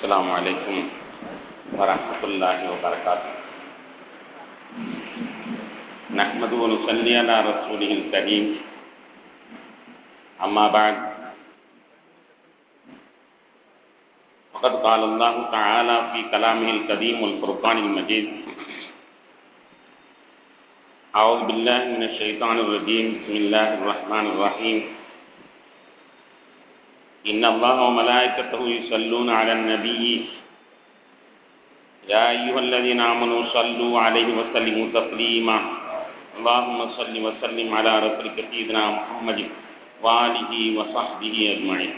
السلام عليكم ورحمة الله وبركاته نحمد ونصلي على رسوله الكريم أما بعد فقد قال الله تعالى في كلامه القديم والفرقان المجيد أعوذ بالله من الشيطان الرجيم بسم الله الرحمن الرحيم إن الله وملائكته يصلون على النبي يا أيها الذين آمنوا صلوا عليه وسلموا تسليما اللهم صل وسلم على رسولك سيدنا محمد وآله وصحبه أجمعين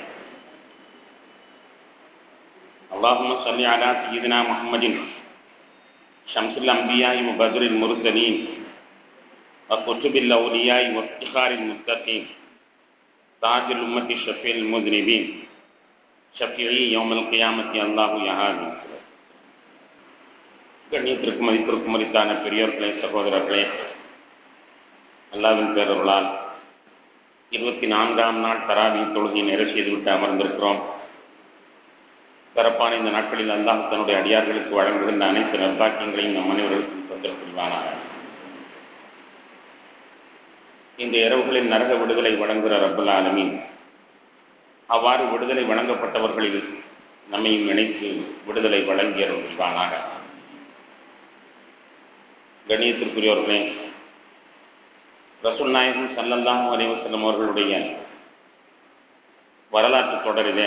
اللهم صل على سيدنا محمد شمس الأنبياء وبدر المرسلين وكتب الأولياء وافتخار المتقين تاج الأمة الشفيع المذنبين شفيعي يوم القيامة الله يهادي கண்ணியத்திற்கும் மதிப்பிற்கும் மதித்தான பெரியோர்களே சகோதரர்களே அல்லாவின் பேரர்களால் இருபத்தி நான்காம் நாள் தராவி தொழுகை நிறைவு செய்துவிட்டு அமர்ந்திருக்கிறோம் சிறப்பான இந்த நாட்களில் அல்லாஹ் தன்னுடைய அடியார்களுக்கு வழங்குகின்ற அனைத்து நற்பாக்கியங்களையும் நம் அனைவர்களுக்கும் தொந்தரவு புரிவானாக இந்த இரவுகளில் நரக விடுதலை வழங்குகிற ரப்பல் ஆலமீன் அவ்வாறு விடுதலை வழங்கப்பட்டவர்களில் நம்மையும் இணைத்து விடுதலை வழங்கிய புரிவானாக கணியத்திற்குரியவர்களே ரசூல் நாயகம் சல்லல்லாஹு அலைவசல்லம் அவர்களுடைய வரலாற்று தொடரிலே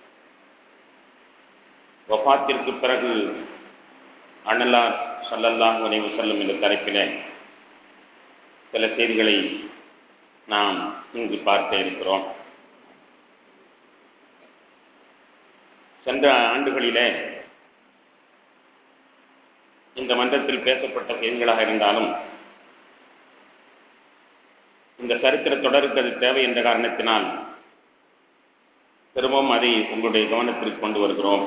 வபாத்திற்கு பிறகு அண்ணலார் சல்லல்லாஹு அலைவசல்லம் என்ற தலைப்பிலே சில செய்திகளை நாம் இங்கு பார்க்க இருக்கிறோம் சென்ற ஆண்டுகளிலே இந்த மன்றத்தில் பேசப்பட்ட செய்திகளாக இருந்தாலும் இந்த சரித்திர தொடருக்கு அது தேவை என்ற காரணத்தினால் திரும்பவும் அதை உங்களுடைய கவனத்திற்கு கொண்டு வருகிறோம்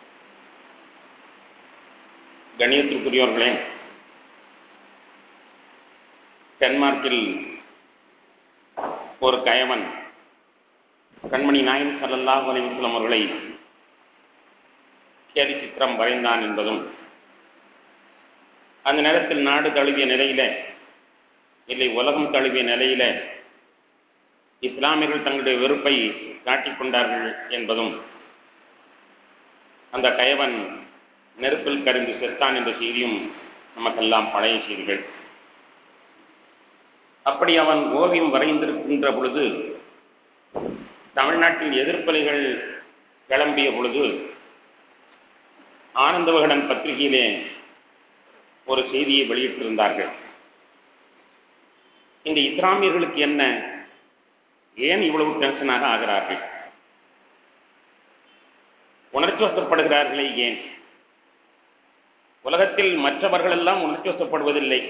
கணியத்திற்குரியவர்களே டென்மார்க்கில் ஒரு கயவன் கண்மணி நாயன் சல்லல்லாஹ் அலிவசலம் அவர்களை கேலி சித்திரம் வரைந்தான் என்பதும் அந்த நேரத்தில் நாடு தழுவிய நிலையில இல்லை உலகம் தழுவிய நிலையில இஸ்லாமியர்கள் தங்களுடைய வெறுப்பை காட்டிக் கொண்டார்கள் என்பதும் அந்த கயவன் நெருப்பில் கரிந்து செத்தான் என்ற செய்தியும் நமக்கெல்லாம் பழைய செய்திகள் அப்படி அவன் ஓவியம் வரைந்திருக்கின்ற பொழுது தமிழ்நாட்டில் எதிர்ப்பலைகள் கிளம்பிய பொழுது ஆனந்த விகடன் பத்திரிகையிலே ஒரு செய்தியை வெளியிட்டிருந்தார்கள் இந்த இஸ்லாமியர்களுக்கு என்ன ஏன் இவ்வளவு டென்ஷனாக ஆகிறார்கள் உணர்ச்சி வசப்படுகிறார்களே ஏன் உலகத்தில் மற்றவர்கள் எல்லாம் உணர்ச்சி வசப்படுவதில்லை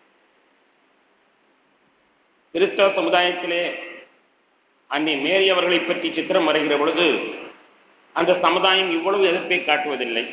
கிறிஸ்தவ சமுதாயத்திலே அன்னை மேரி அவர்களை பற்றி சித்திரம் வரைகிற பொழுது அந்த சமுதாயம் இவ்வளவு எதிர்ப்பை காட்டுவதில்லை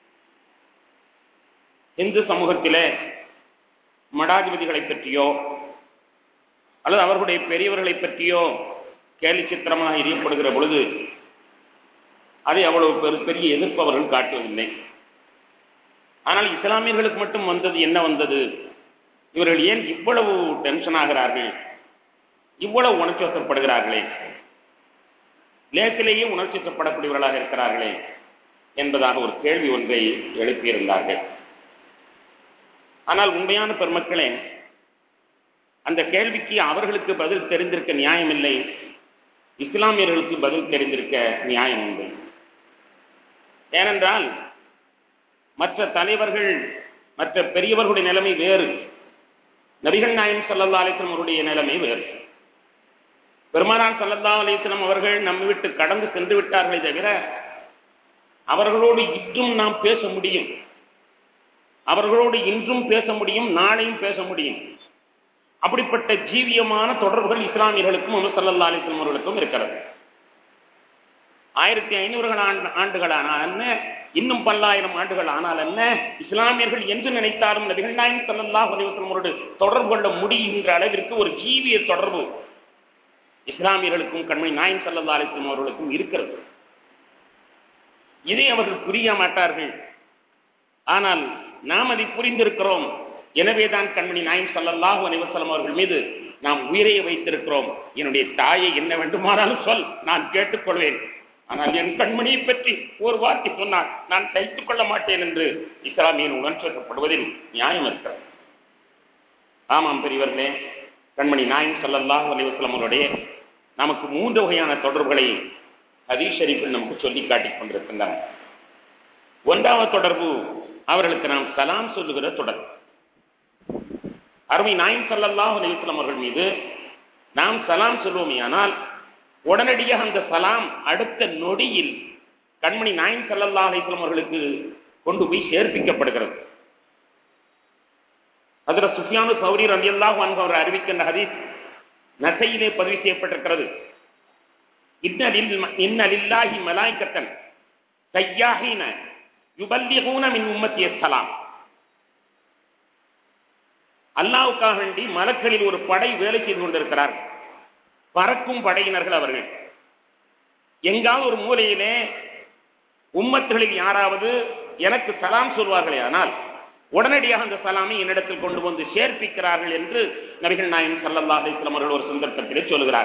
இந்து சமூகத்திலே மடாதிபதிகளை பற்றியோ அல்லது அவர்களுடைய பெரியவர்களை பற்றியோ கேலி சித்திரமாக எரியப்படுகிற பொழுது அதை அவ்வளவு பெரு பெரிய எதிர்ப்பு அவர்கள் காட்டுவதில்லை ஆனால் இஸ்லாமியர்களுக்கு மட்டும் வந்தது என்ன வந்தது இவர்கள் ஏன் இவ்வளவு டென்ஷன் ஆகிறார்கள் இவ்வளவு உணர்ச்சி வசப்படுகிறார்களே லேசிலேயே உணர்ச்சி வசப்படக்கூடியவர்களாக இருக்கிறார்களே என்பதாக ஒரு கேள்வி ஒன்றை எழுப்பியிருந்தார்கள் ஆனால் உண்மையான பெருமக்களே அந்த கேள்விக்கு அவர்களுக்கு பதில் தெரிந்திருக்க நியாயமில்லை இஸ்லாமியர்களுக்கு பதில் தெரிந்திருக்க நியாயம் உண்டு ஏனென்றால் மற்ற தலைவர்கள் மற்ற பெரியவர்களுடைய நிலைமை வேறு நபிகள் நாயம் சல்லல்லா அலிஸ்லம் அவருடைய நிலைமை வேறு பெருமானார் சல்லல்லா அலிஸ்லம் அவர்கள் நம்ம விட்டு கடந்து சென்று விட்டார்களே தவிர அவர்களோடு இன்றும் நாம் பேச முடியும் அவர்களோடு இன்றும் பேச முடியும் நாளையும் பேச முடியும் அப்படிப்பட்ட ஜீவியமான தொடர்புகள் இஸ்லாமியர்களுக்கும் முகமது சல்லா அலிஸ்லாம் அவர்களுக்கும் இருக்கிறது ஆயிரத்தி ஐநூறுகள் ஆண்டுகள் ஆனால் என்ன இன்னும் பல்லாயிரம் ஆண்டுகள் ஆனால் என்ன இஸ்லாமியர்கள் என்று நினைத்தாலும் நபிகள் நாயம் சல்லா அலிவசம் தொடர்பு கொள்ள முடிகின்ற அளவிற்கு ஒரு ஜீவிய தொடர்பு இஸ்லாமியர்களுக்கும் கண்மணி நாயம் சல்லா அலிஸ்லாம் அவர்களுக்கும் இருக்கிறது இதை அவர்கள் புரிய மாட்டார்கள் ஆனால் நாம் அதை புரிந்திருக்கிறோம் எனவேதான் கண்மணி நாயம் சல்லல்லாஹு அலைவசலம் அவர்கள் மீது நாம் உயிரை வைத்திருக்கிறோம் என்னுடைய தாயை என்ன வேண்டுமானாலும் சொல் நான் கேட்டுக்கொள்வேன் ஆனால் என் கண்மணியை பற்றி ஒரு வார்த்தை சொன்னால் நான் தைத்துக் கொள்ள மாட்டேன் என்று இஸ்லாமியன் உணர்ச்சப்படுவதில் நியாயம் இருக்கிறது ஆமாம் பெரியவர்களே கண்மணி நாயம் சல்லல்லாஹு அலைவசலம் அவருடைய நமக்கு மூன்று வகையான தொடர்புகளை ஹதீஸ் ஷரீஃபில் நமக்கு சொல்லி காட்டிக் கொண்டிருக்கின்றன ஒன்றாவது தொடர்பு அவர்களுக்கு நாம் சலாம் சொல்லுகிற தொடர்பு அருமை நாயம் சல்லல்லாஹு அலைவசலம் அவர்கள் மீது நாம் சலாம் சொல்வோமே ஆனால் உடனடியாக அந்த சலாம் அடுத்த நொடியில் கண்மணி நாயம் சல்லல்லா அலைவசலம் அவர்களுக்கு கொண்டு போய் சேர்ப்பிக்கப்படுகிறது அதுல சுஃபியானு சௌரி ரலியல்லாஹு அன்ஹு அவர் அறிவிக்கின்ற ஹதீஸ் நசையிலே பதிவு செய்யப்பட்டிருக்கிறது இன்னலில் இன்னலில்லாஹி மலாய்க்கத்தன் கையாகின யுபல்லிகூன மின் உம்மத்திய சலாம் அல்லாவுக்காக வேண்டி மலக்களில் ஒரு படை வேலை செய்து கொண்டிருக்கிறார் பறக்கும் படையினர்கள் அவர்கள் எங்காவது ஒரு மூலையிலே உம்மத்துகளில் யாராவது எனக்கு சலாம் சொல்வார்களே ஆனால் உடனடியாக அந்த சலாமை என்னிடத்தில் கொண்டு வந்து சேர்ப்பிக்கிறார்கள் என்று நபிகள் நாயகம் சல்லல்லா அலிஸ்லாம் அவர்கள் ஒரு சந்தர்ப்பத்திலே சொல்கிறார்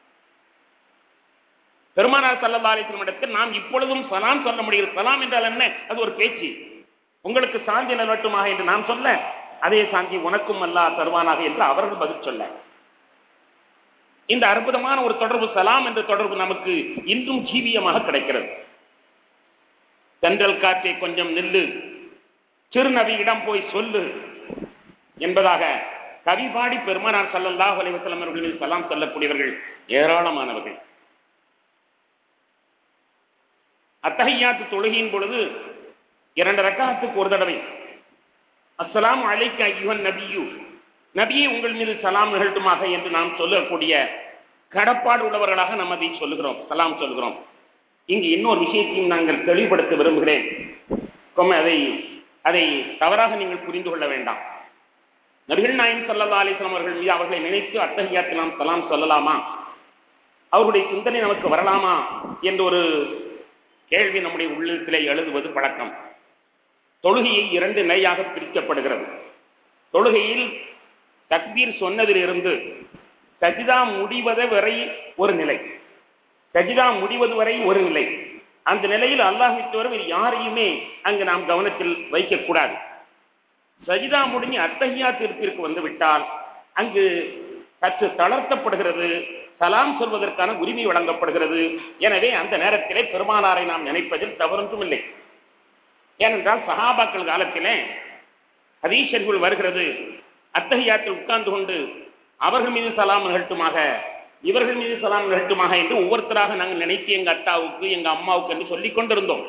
பெருமானார் சல்லல்லா அலிஸ்லாம் இடத்தில் நாம் இப்பொழுதும் சலாம் சொல்ல முடிகிறது சலாம் என்றால் என்ன அது ஒரு பேச்சு உங்களுக்கு சாந்தி நல்வட்டுமாக என்று நாம் சொல்ல அதே சாந்தி உனக்கும் அல்லா தருவானாக என்று அவர்கள் பதில் சொல்ல இந்த அற்புதமான ஒரு தொடர்பு சலாம் என்ற தொடர்பு நமக்கு இன்றும் ஜீவியமாக கிடைக்கிறது தென்றல் காற்றை கொஞ்சம் நில்லு திருநபியிடம் போய் சொல்லு என்பதாக கவி பாடி பெருமானார் சல்லல்லாஹ் அலைவசலம் அவர்கள் மீது சலாம் சொல்லக்கூடியவர்கள் ஏராளமானவர்கள் அத்தகையாத்து தொழுகையின் பொழுது இரண்டு ரக்காத்துக்கு ஒரு தடவை அஸ்லாம் அலைக்க ஐயுவன் நபியு நபியே உங்கள் மீது சலாம் நிகழ்த்துமாக என்று நாம் சொல்லக்கூடிய கடப்பாடு உள்ளவர்களாக நாம் அதை சொல்லுகிறோம் சலாம் சொல்லுகிறோம் இங்கு இன்னொரு விஷயத்தையும் நாங்கள் தெளிவுபடுத்த விரும்புகிறேன் அதை அதை தவறாக நீங்கள் புரிந்து கொள்ள வேண்டாம் நபிகள் நாயம் சல்லா அலிஸ்லாம் அவர்கள் மீது அவர்களை நினைத்து அத்தகையாத்து நாம் சலாம் சொல்லலாமா அவருடைய சிந்தனை நமக்கு வரலாமா என்ற ஒரு கேள்வி நம்முடைய உள்ளத்திலே எழுதுவது பழக்கம் தொழுகையை இரண்டு நிலையாக பிரிக்கப்படுகிறது தொழுகையில் தக்பீர் சொன்னதிலிருந்து சஜிதா முடிவதை வரை ஒரு நிலை சஜிதா முடிவது வரை ஒரு நிலை அந்த நிலையில் அல்லாஹை தவிர யாரையுமே அங்கு நாம் கவனத்தில் வைக்கக்கூடாது சஜிதா முடிஞ்சு அத்தகையா தீர்ப்பிற்கு வந்து விட்டால் அங்கு சற்று தளர்த்தப்படுகிறது சலாம் சொல்வதற்கான உரிமை வழங்கப்படுகிறது எனவே அந்த நேரத்திலே பெருமானாரை நாம் நினைப்பதில் தவறொன்றும் இல்லை ஏனென்றால் சஹாபாக்கள் காலத்திலே ஹதீஷர்கள் வருகிறது அத்தகையாத்தில் உட்கார்ந்து கொண்டு அவர்கள் மீது சலாம் நிகழ்த்துமாக இவர்கள் மீது சலாம் நிகழ்த்துமாக என்று ஒவ்வொருத்தராக நாங்கள் நினைத்து எங்க அத்தாவுக்கு எங்க அம்மாவுக்கு என்று சொல்லிக் கொண்டிருந்தோம்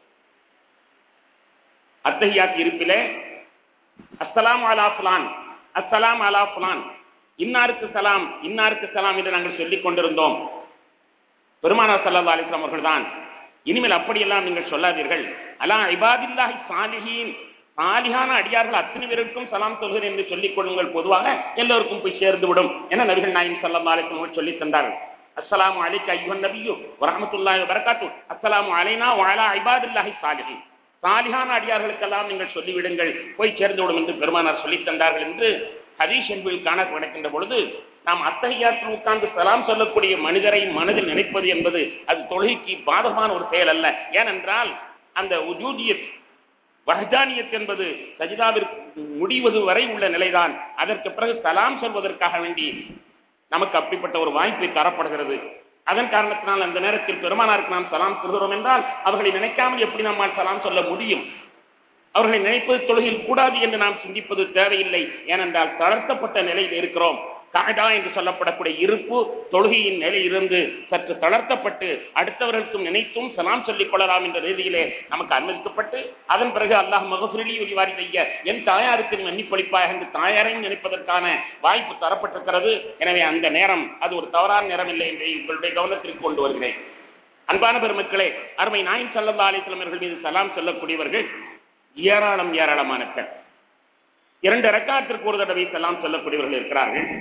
அத்தகையாத் இருப்பிலே அஸ்ஸலாம் அலா புலான் அஸ்ஸலாம் அலா புலான் இன்னாருக்கு சலாம் இன்னாருக்கு சலாம் என்று நாங்கள் சொல்லிக் கொண்டிருந்தோம் பெருமானார் சல்லா அலிஸ்லாம் அவர்கள் தான் இனிமேல் அப்படியெல்லாம் நீங்கள் சொல்லாதீர்கள் அலா இபாதில்லாஹி சாலிஹீன் சாலிஹான அடியார்கள் அத்தனை பேருக்கும் சலாம் சொல்கிறேன் என்று சொல்லிக் கொள்ளுங்கள் பொதுவாக எல்லோருக்கும் போய் சேர்ந்து விடும் என நபிகள் நாயின் சல்லா அலிஸ்லாம் சொல்லி தந்தார்கள் அஸ்ஸலாமு அலைக்க ஐயுஹன் நபியு வரஹமத்துல்லாஹி வபரகாத்து அஸ்ஸலாமு அலைனா வஅலா இபாதில்லாஹி சாலிஹீன் சாலிஹான அடியார்களுக்கெல்லாம் நீங்கள் சொல்லிவிடுங்கள் போய் சேர்ந்து விடும் என்று பெருமானார் சொல்லித் தந்தார்கள் என்று ஹதீஷ் என்பதில் காண கிடைக்கின்ற பொழுது நாம் அத்தகையாற்றில் உட்கார்ந்து சலாம் சொல்லக்கூடிய மனிதரை மனதில் நினைப்பது என்பது அது தொழுகைக்கு பாதகமான ஒரு செயல் அல்ல ஏனென்றால் அந்த உஜூதியத் வஹதானியத் என்பது சஜிதாவிற்கு முடிவது வரை உள்ள நிலைதான் அதற்கு பிறகு சலாம் சொல்வதற்காக வேண்டி நமக்கு அப்படிப்பட்ட ஒரு வாய்ப்பு தரப்படுகிறது அதன் காரணத்தினால் அந்த நேரத்தில் பெருமானாருக்கு நாம் சலாம் சொல்கிறோம் என்றால் அவர்களை நினைக்காமல் எப்படி நம்மால் சலாம் சொல்ல முடியும் அவர்களை நினைப்பது தொழுகையில் கூடாது என்று நாம் சிந்திப்பது தேவையில்லை ஏனென்றால் தளர்த்தப்பட்ட நிலையில் இருக்கிறோம் காடா என்று சொல்லப்படக்கூடிய இருப்பு தொழுகையின் நிலையிலிருந்து சற்று தளர்த்தப்பட்டு அடுத்தவர்களுக்கும் நினைத்தும் சலாம் சொல்லிக் கொள்ளலாம் என்ற ரீதியிலே நமக்கு அனுமதிக்கப்பட்டு அதன் பிறகு அல்லாஹ் மகசுரலி ஒளிவாரி செய்ய என் தாயாருக்கு மன்னிப்பளிப்பாக என்று தாயாரையும் நினைப்பதற்கான வாய்ப்பு தரப்பட்டிருக்கிறது எனவே அந்த நேரம் அது ஒரு தவறான நேரம் இல்லை என்று உங்களுடைய கவனத்திற்கு கொண்டு வருகிறேன் அன்பான பெருமக்களே அருமை நாயின் சல்லா அலிஸ்லாம் அவர்கள் மீது சலாம் சொல்லக்கூடியவர்கள் ஏராளம் ஏராளமான பேர் இரண்டு ரக்காத்திற்கு ஒரு தடவை செல்லாம் சொல்லக்கூடியவர்கள் இருக்கிறார்கள்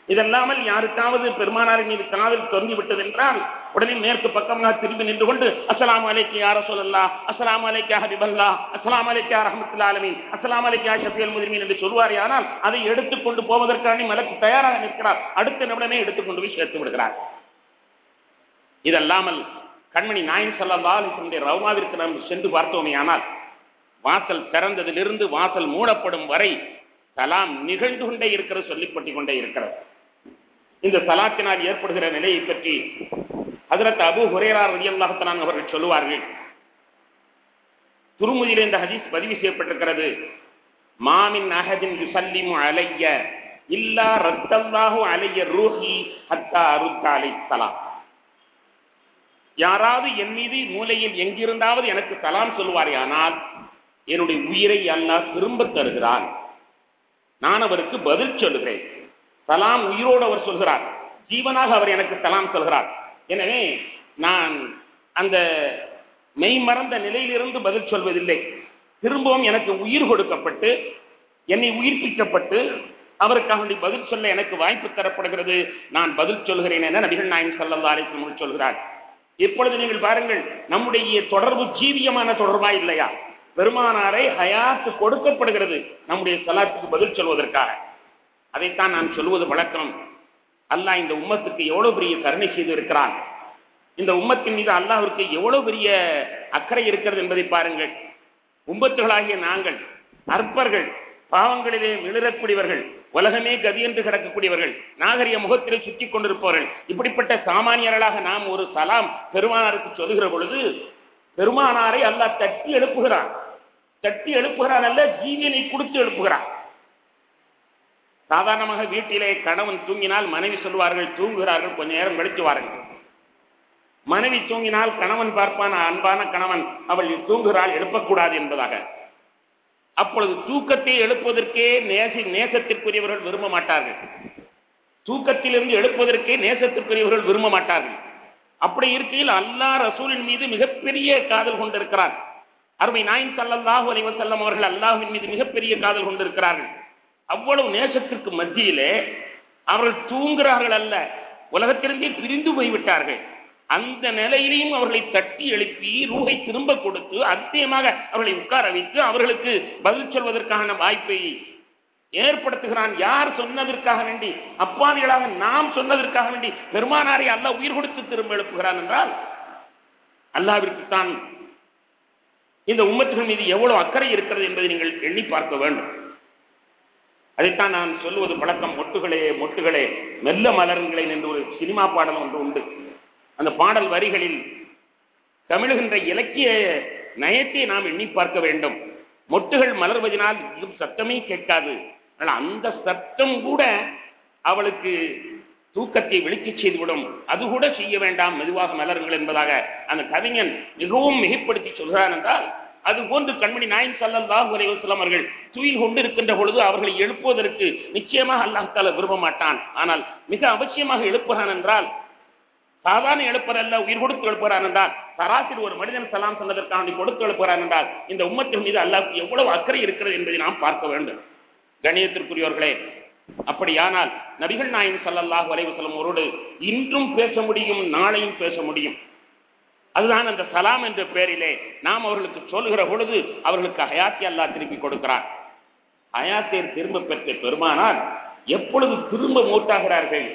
இதல்லாமல் யாருக்காவது பெருமானாரின் மீது காதல் தொந்தி விட்டது என்றால் உடனே மேற்கு பக்கமாக திரும்பி நின்று கொண்டு அஸ்லாம் அலைக்கு யார சொல்லல்லா அஸ்லாம் அலைக்கா ஹபிபல்லா அஸ்லாம் அலைக்கா ரஹமத்துல்லா அலமீன் அஸ்லாம் அலைக்கா ஷஃபியல் முதிர்மீன் என்று சொல்வாரே ஆனால் அதை எடுத்துக்கொண்டு போவதற்கான மலக்கு தயாராக நிற்கிறார் அடுத்த நிமிடமே எடுத்துக்கொண்டு போய் சேர்த்து விடுகிறார் இதல்லாமல் கண்மணி நாயன் சல்லா அலிசனுடைய ரவுமாவிற்கு நாம் சென்று பார்த்தோமே ஆனால் வாசல் திறந்ததிலிருந்து வாசல் மூடப்படும் வரை சலாம் நிகழ்ந்து கொண்டே இருக்கிறது சொல்லிப்பட்டுக் கொண்டே இருக்கிறது இந்த சலாத்தினால் ஏற்படுகிற நிலையை பற்றி ஹதரத் அபு ஹுரேரார் ரலியல்லாஹு அவர்கள் சொல்லுவார்கள் துருமுதியில் இந்த ஹதீஸ் பதிவு செய்யப்பட்டிருக்கிறது மாமின் அஹதின் யுசல்லிமு அலைய இல்லா ரத்தல்லாஹு அலைய ரூஹி ஹத்தா அருத்த அலை சலாம் யாராவது என் மீது மூலையில் எங்கிருந்தாவது எனக்கு சலாம் சொல்வாரே ஆனால் என்னுடைய உயிரை அல்லாஹ் திரும்ப தருகிறான் நான் அவருக்கு பதில் சொல்லுகிறேன் சலாம் உயிரோடு அவர் சொல்கிறார் ஜீவனாக அவர் எனக்கு சலாம் சொல்கிறார் எனவே நான் அந்த மெய் மறந்த நிலையிலிருந்து பதில் சொல்வதில்லை திரும்பவும் எனக்கு உயிர் கொடுக்கப்பட்டு என்னை உயிர்ப்பிக்கப்பட்டு அவருக்காக பதில் சொல்ல எனக்கு வாய்ப்பு தரப்படுகிறது நான் பதில் சொல்கிறேன் என நபிகள் நாயன் சல்லா அலிஸ்லம் சொல்கிறார் இப்பொழுது நீங்கள் பாருங்கள் நம்முடைய தொடர்பு ஜீவியமான தொடர்பா இல்லையா பெருமானாரை ஹயாத்து கொடுக்கப்படுகிறது நம்முடைய சலாத்துக்கு பதில் சொல்வதற்காக அதைத்தான் நான் சொல்வது வழக்கம் அல்லாஹ் இந்த உம்மத்துக்கு எவ்வளவு பெரிய கருணை செய்து இருக்கிறான் இந்த உம்மத்தின் மீது அல்லாஹிற்கு எவ்வளவு பெரிய அக்கறை இருக்கிறது என்பதை பாருங்கள் உம்பத்துகளாகிய நாங்கள் அற்பர்கள் பாவங்களிலே விழுறக்கூடியவர்கள் உலகமே கதி என்று கிடக்கக்கூடியவர்கள் நாகரிக முகத்திலே சுற்றி கொண்டிருப்பவர்கள் இப்படிப்பட்ட சாமானியர்களாக நாம் ஒரு சலாம் பெருமானாருக்கு சொல்லுகிற பொழுது பெருமானாரை அல்லாஹ் தட்டி எழுப்புகிறான் தட்டி எழுப்புகிறான் அல்ல ஜீவனை கொடுத்து எழுப்புகிறான் சாதாரணமாக வீட்டிலே கணவன் தூங்கினால் மனைவி சொல்வார்கள் தூங்குகிறார்கள் கொஞ்ச நேரம் கழித்து வாருங்கள் மனைவி தூங்கினால் கணவன் பார்ப்பான் அன்பான கணவன் அவள் தூங்குகிறாள் எழுப்பக்கூடாது என்பதாக அப்பொழுது தூக்கத்தை எழுப்புவதற்கே நேசி நேசத்திற்குரியவர்கள் விரும்ப மாட்டார்கள் தூக்கத்திலிருந்து எழுப்புவதற்கே நேசத்திற்குரியவர்கள் விரும்ப மாட்டார்கள் அப்படி இருக்கையில் அல்லா ரசூலின் மீது மிகப்பெரிய காதல் கொண்டிருக்கிறார் அருமை நாயின் சல்லல்லாஹு அலைவ செல்லம் அவர்கள் அல்லாஹுவின் மீது மிகப்பெரிய காதல் கொண்டிருக்கிறார்கள் அவ்வளவு நேசத்திற்கு மத்தியிலே அவர்கள் தூங்குகிறார்கள் அல்ல உலகத்திலிருந்தே பிரிந்து போய்விட்டார்கள் அந்த நிலையிலையும் அவர்களை தட்டி எழுப்பி ரூகை திரும்ப கொடுத்து அதிசயமாக அவர்களை உட்கார வைத்து அவர்களுக்கு பதில் சொல்வதற்கான வாய்ப்பை ஏற்படுத்துகிறான் யார் சொன்னதற்காக வேண்டி அப்பாவிகளாக நாம் சொன்னதற்காக வேண்டி பெருமானாரை அல்ல உயிர் கொடுத்து திரும்ப எழுப்புகிறான் என்றால் அல்லாவிற்கு தான் இந்த உம்மத்துகள் மீது எவ்வளவு அக்கறை இருக்கிறது என்பதை நீங்கள் எண்ணி பார்க்க வேண்டும் அதைத்தான் நான் சொல்லுவது பழக்கம் மொட்டுகளே மொட்டுகளே மெல்ல மலருங்களேன் என்று ஒரு சினிமா பாடல் ஒன்று உண்டு அந்த பாடல் வரிகளில் தமிழுகின்ற இலக்கிய நயத்தை நாம் எண்ணி பார்க்க வேண்டும் மொட்டுகள் மலர்வதனால் சத்தமே கேட்காது ஆனால் அந்த சத்தம் கூட அவளுக்கு தூக்கத்தை விழிக்கச் செய்துவிடும் அது கூட செய்ய வேண்டாம் மெதுவாக மலருங்கள் என்பதாக அந்த கவிஞன் மிகவும் மிகைப்படுத்தி சொல்கிறான் என்றால் அது போன்று கண்மணி நாயன் சல்லல்லாஹு அலைஹி வஸல்லம் அவர்கள் துயில் கொண்டிருக்கின்ற பொழுது அவர்களை எழுப்புவதற்கு நிச்சயமாக அல்லாஹ் தால விரும்ப மாட்டான் ஆனால் மிக அவசியமாக எழுப்புகிறான் என்றால் சாதாரண எழுப்பதல்ல உயிர் கொடுத்து எழுப்புகிறான் என்றால் சராசரி ஒரு மனிதன் சலாம் சொன்னதற்காக கொடுத்து எழுப்புகிறான் என்றால் இந்த உம்மத்தின் மீது அல்லாஹ்க்கு எவ்வளவு அக்கறை இருக்கிறது என்பதை நாம் பார்க்க வேண்டும் கணியத்திற்குரியவர்களே அப்படியானால் நபிகள் நாயன் சல்லல்லாஹு அலைஹி வஸல்லம் அவரோடு இன்றும் பேச முடியும் நாளையும் பேச முடியும் அதுதான் அந்த சலாம் என்ற பெயரிலே நாம் அவர்களுக்கு சொல்லுகிற பொழுது அவர்களுக்கு ஹயாத்தி அல்லாஹ் திருப்பி கொடுக்கிறார் ஹயாத்தை திரும்ப பெற்ற பெருமானால் எப்பொழுது திரும்ப மூத்தாகிறார்கள்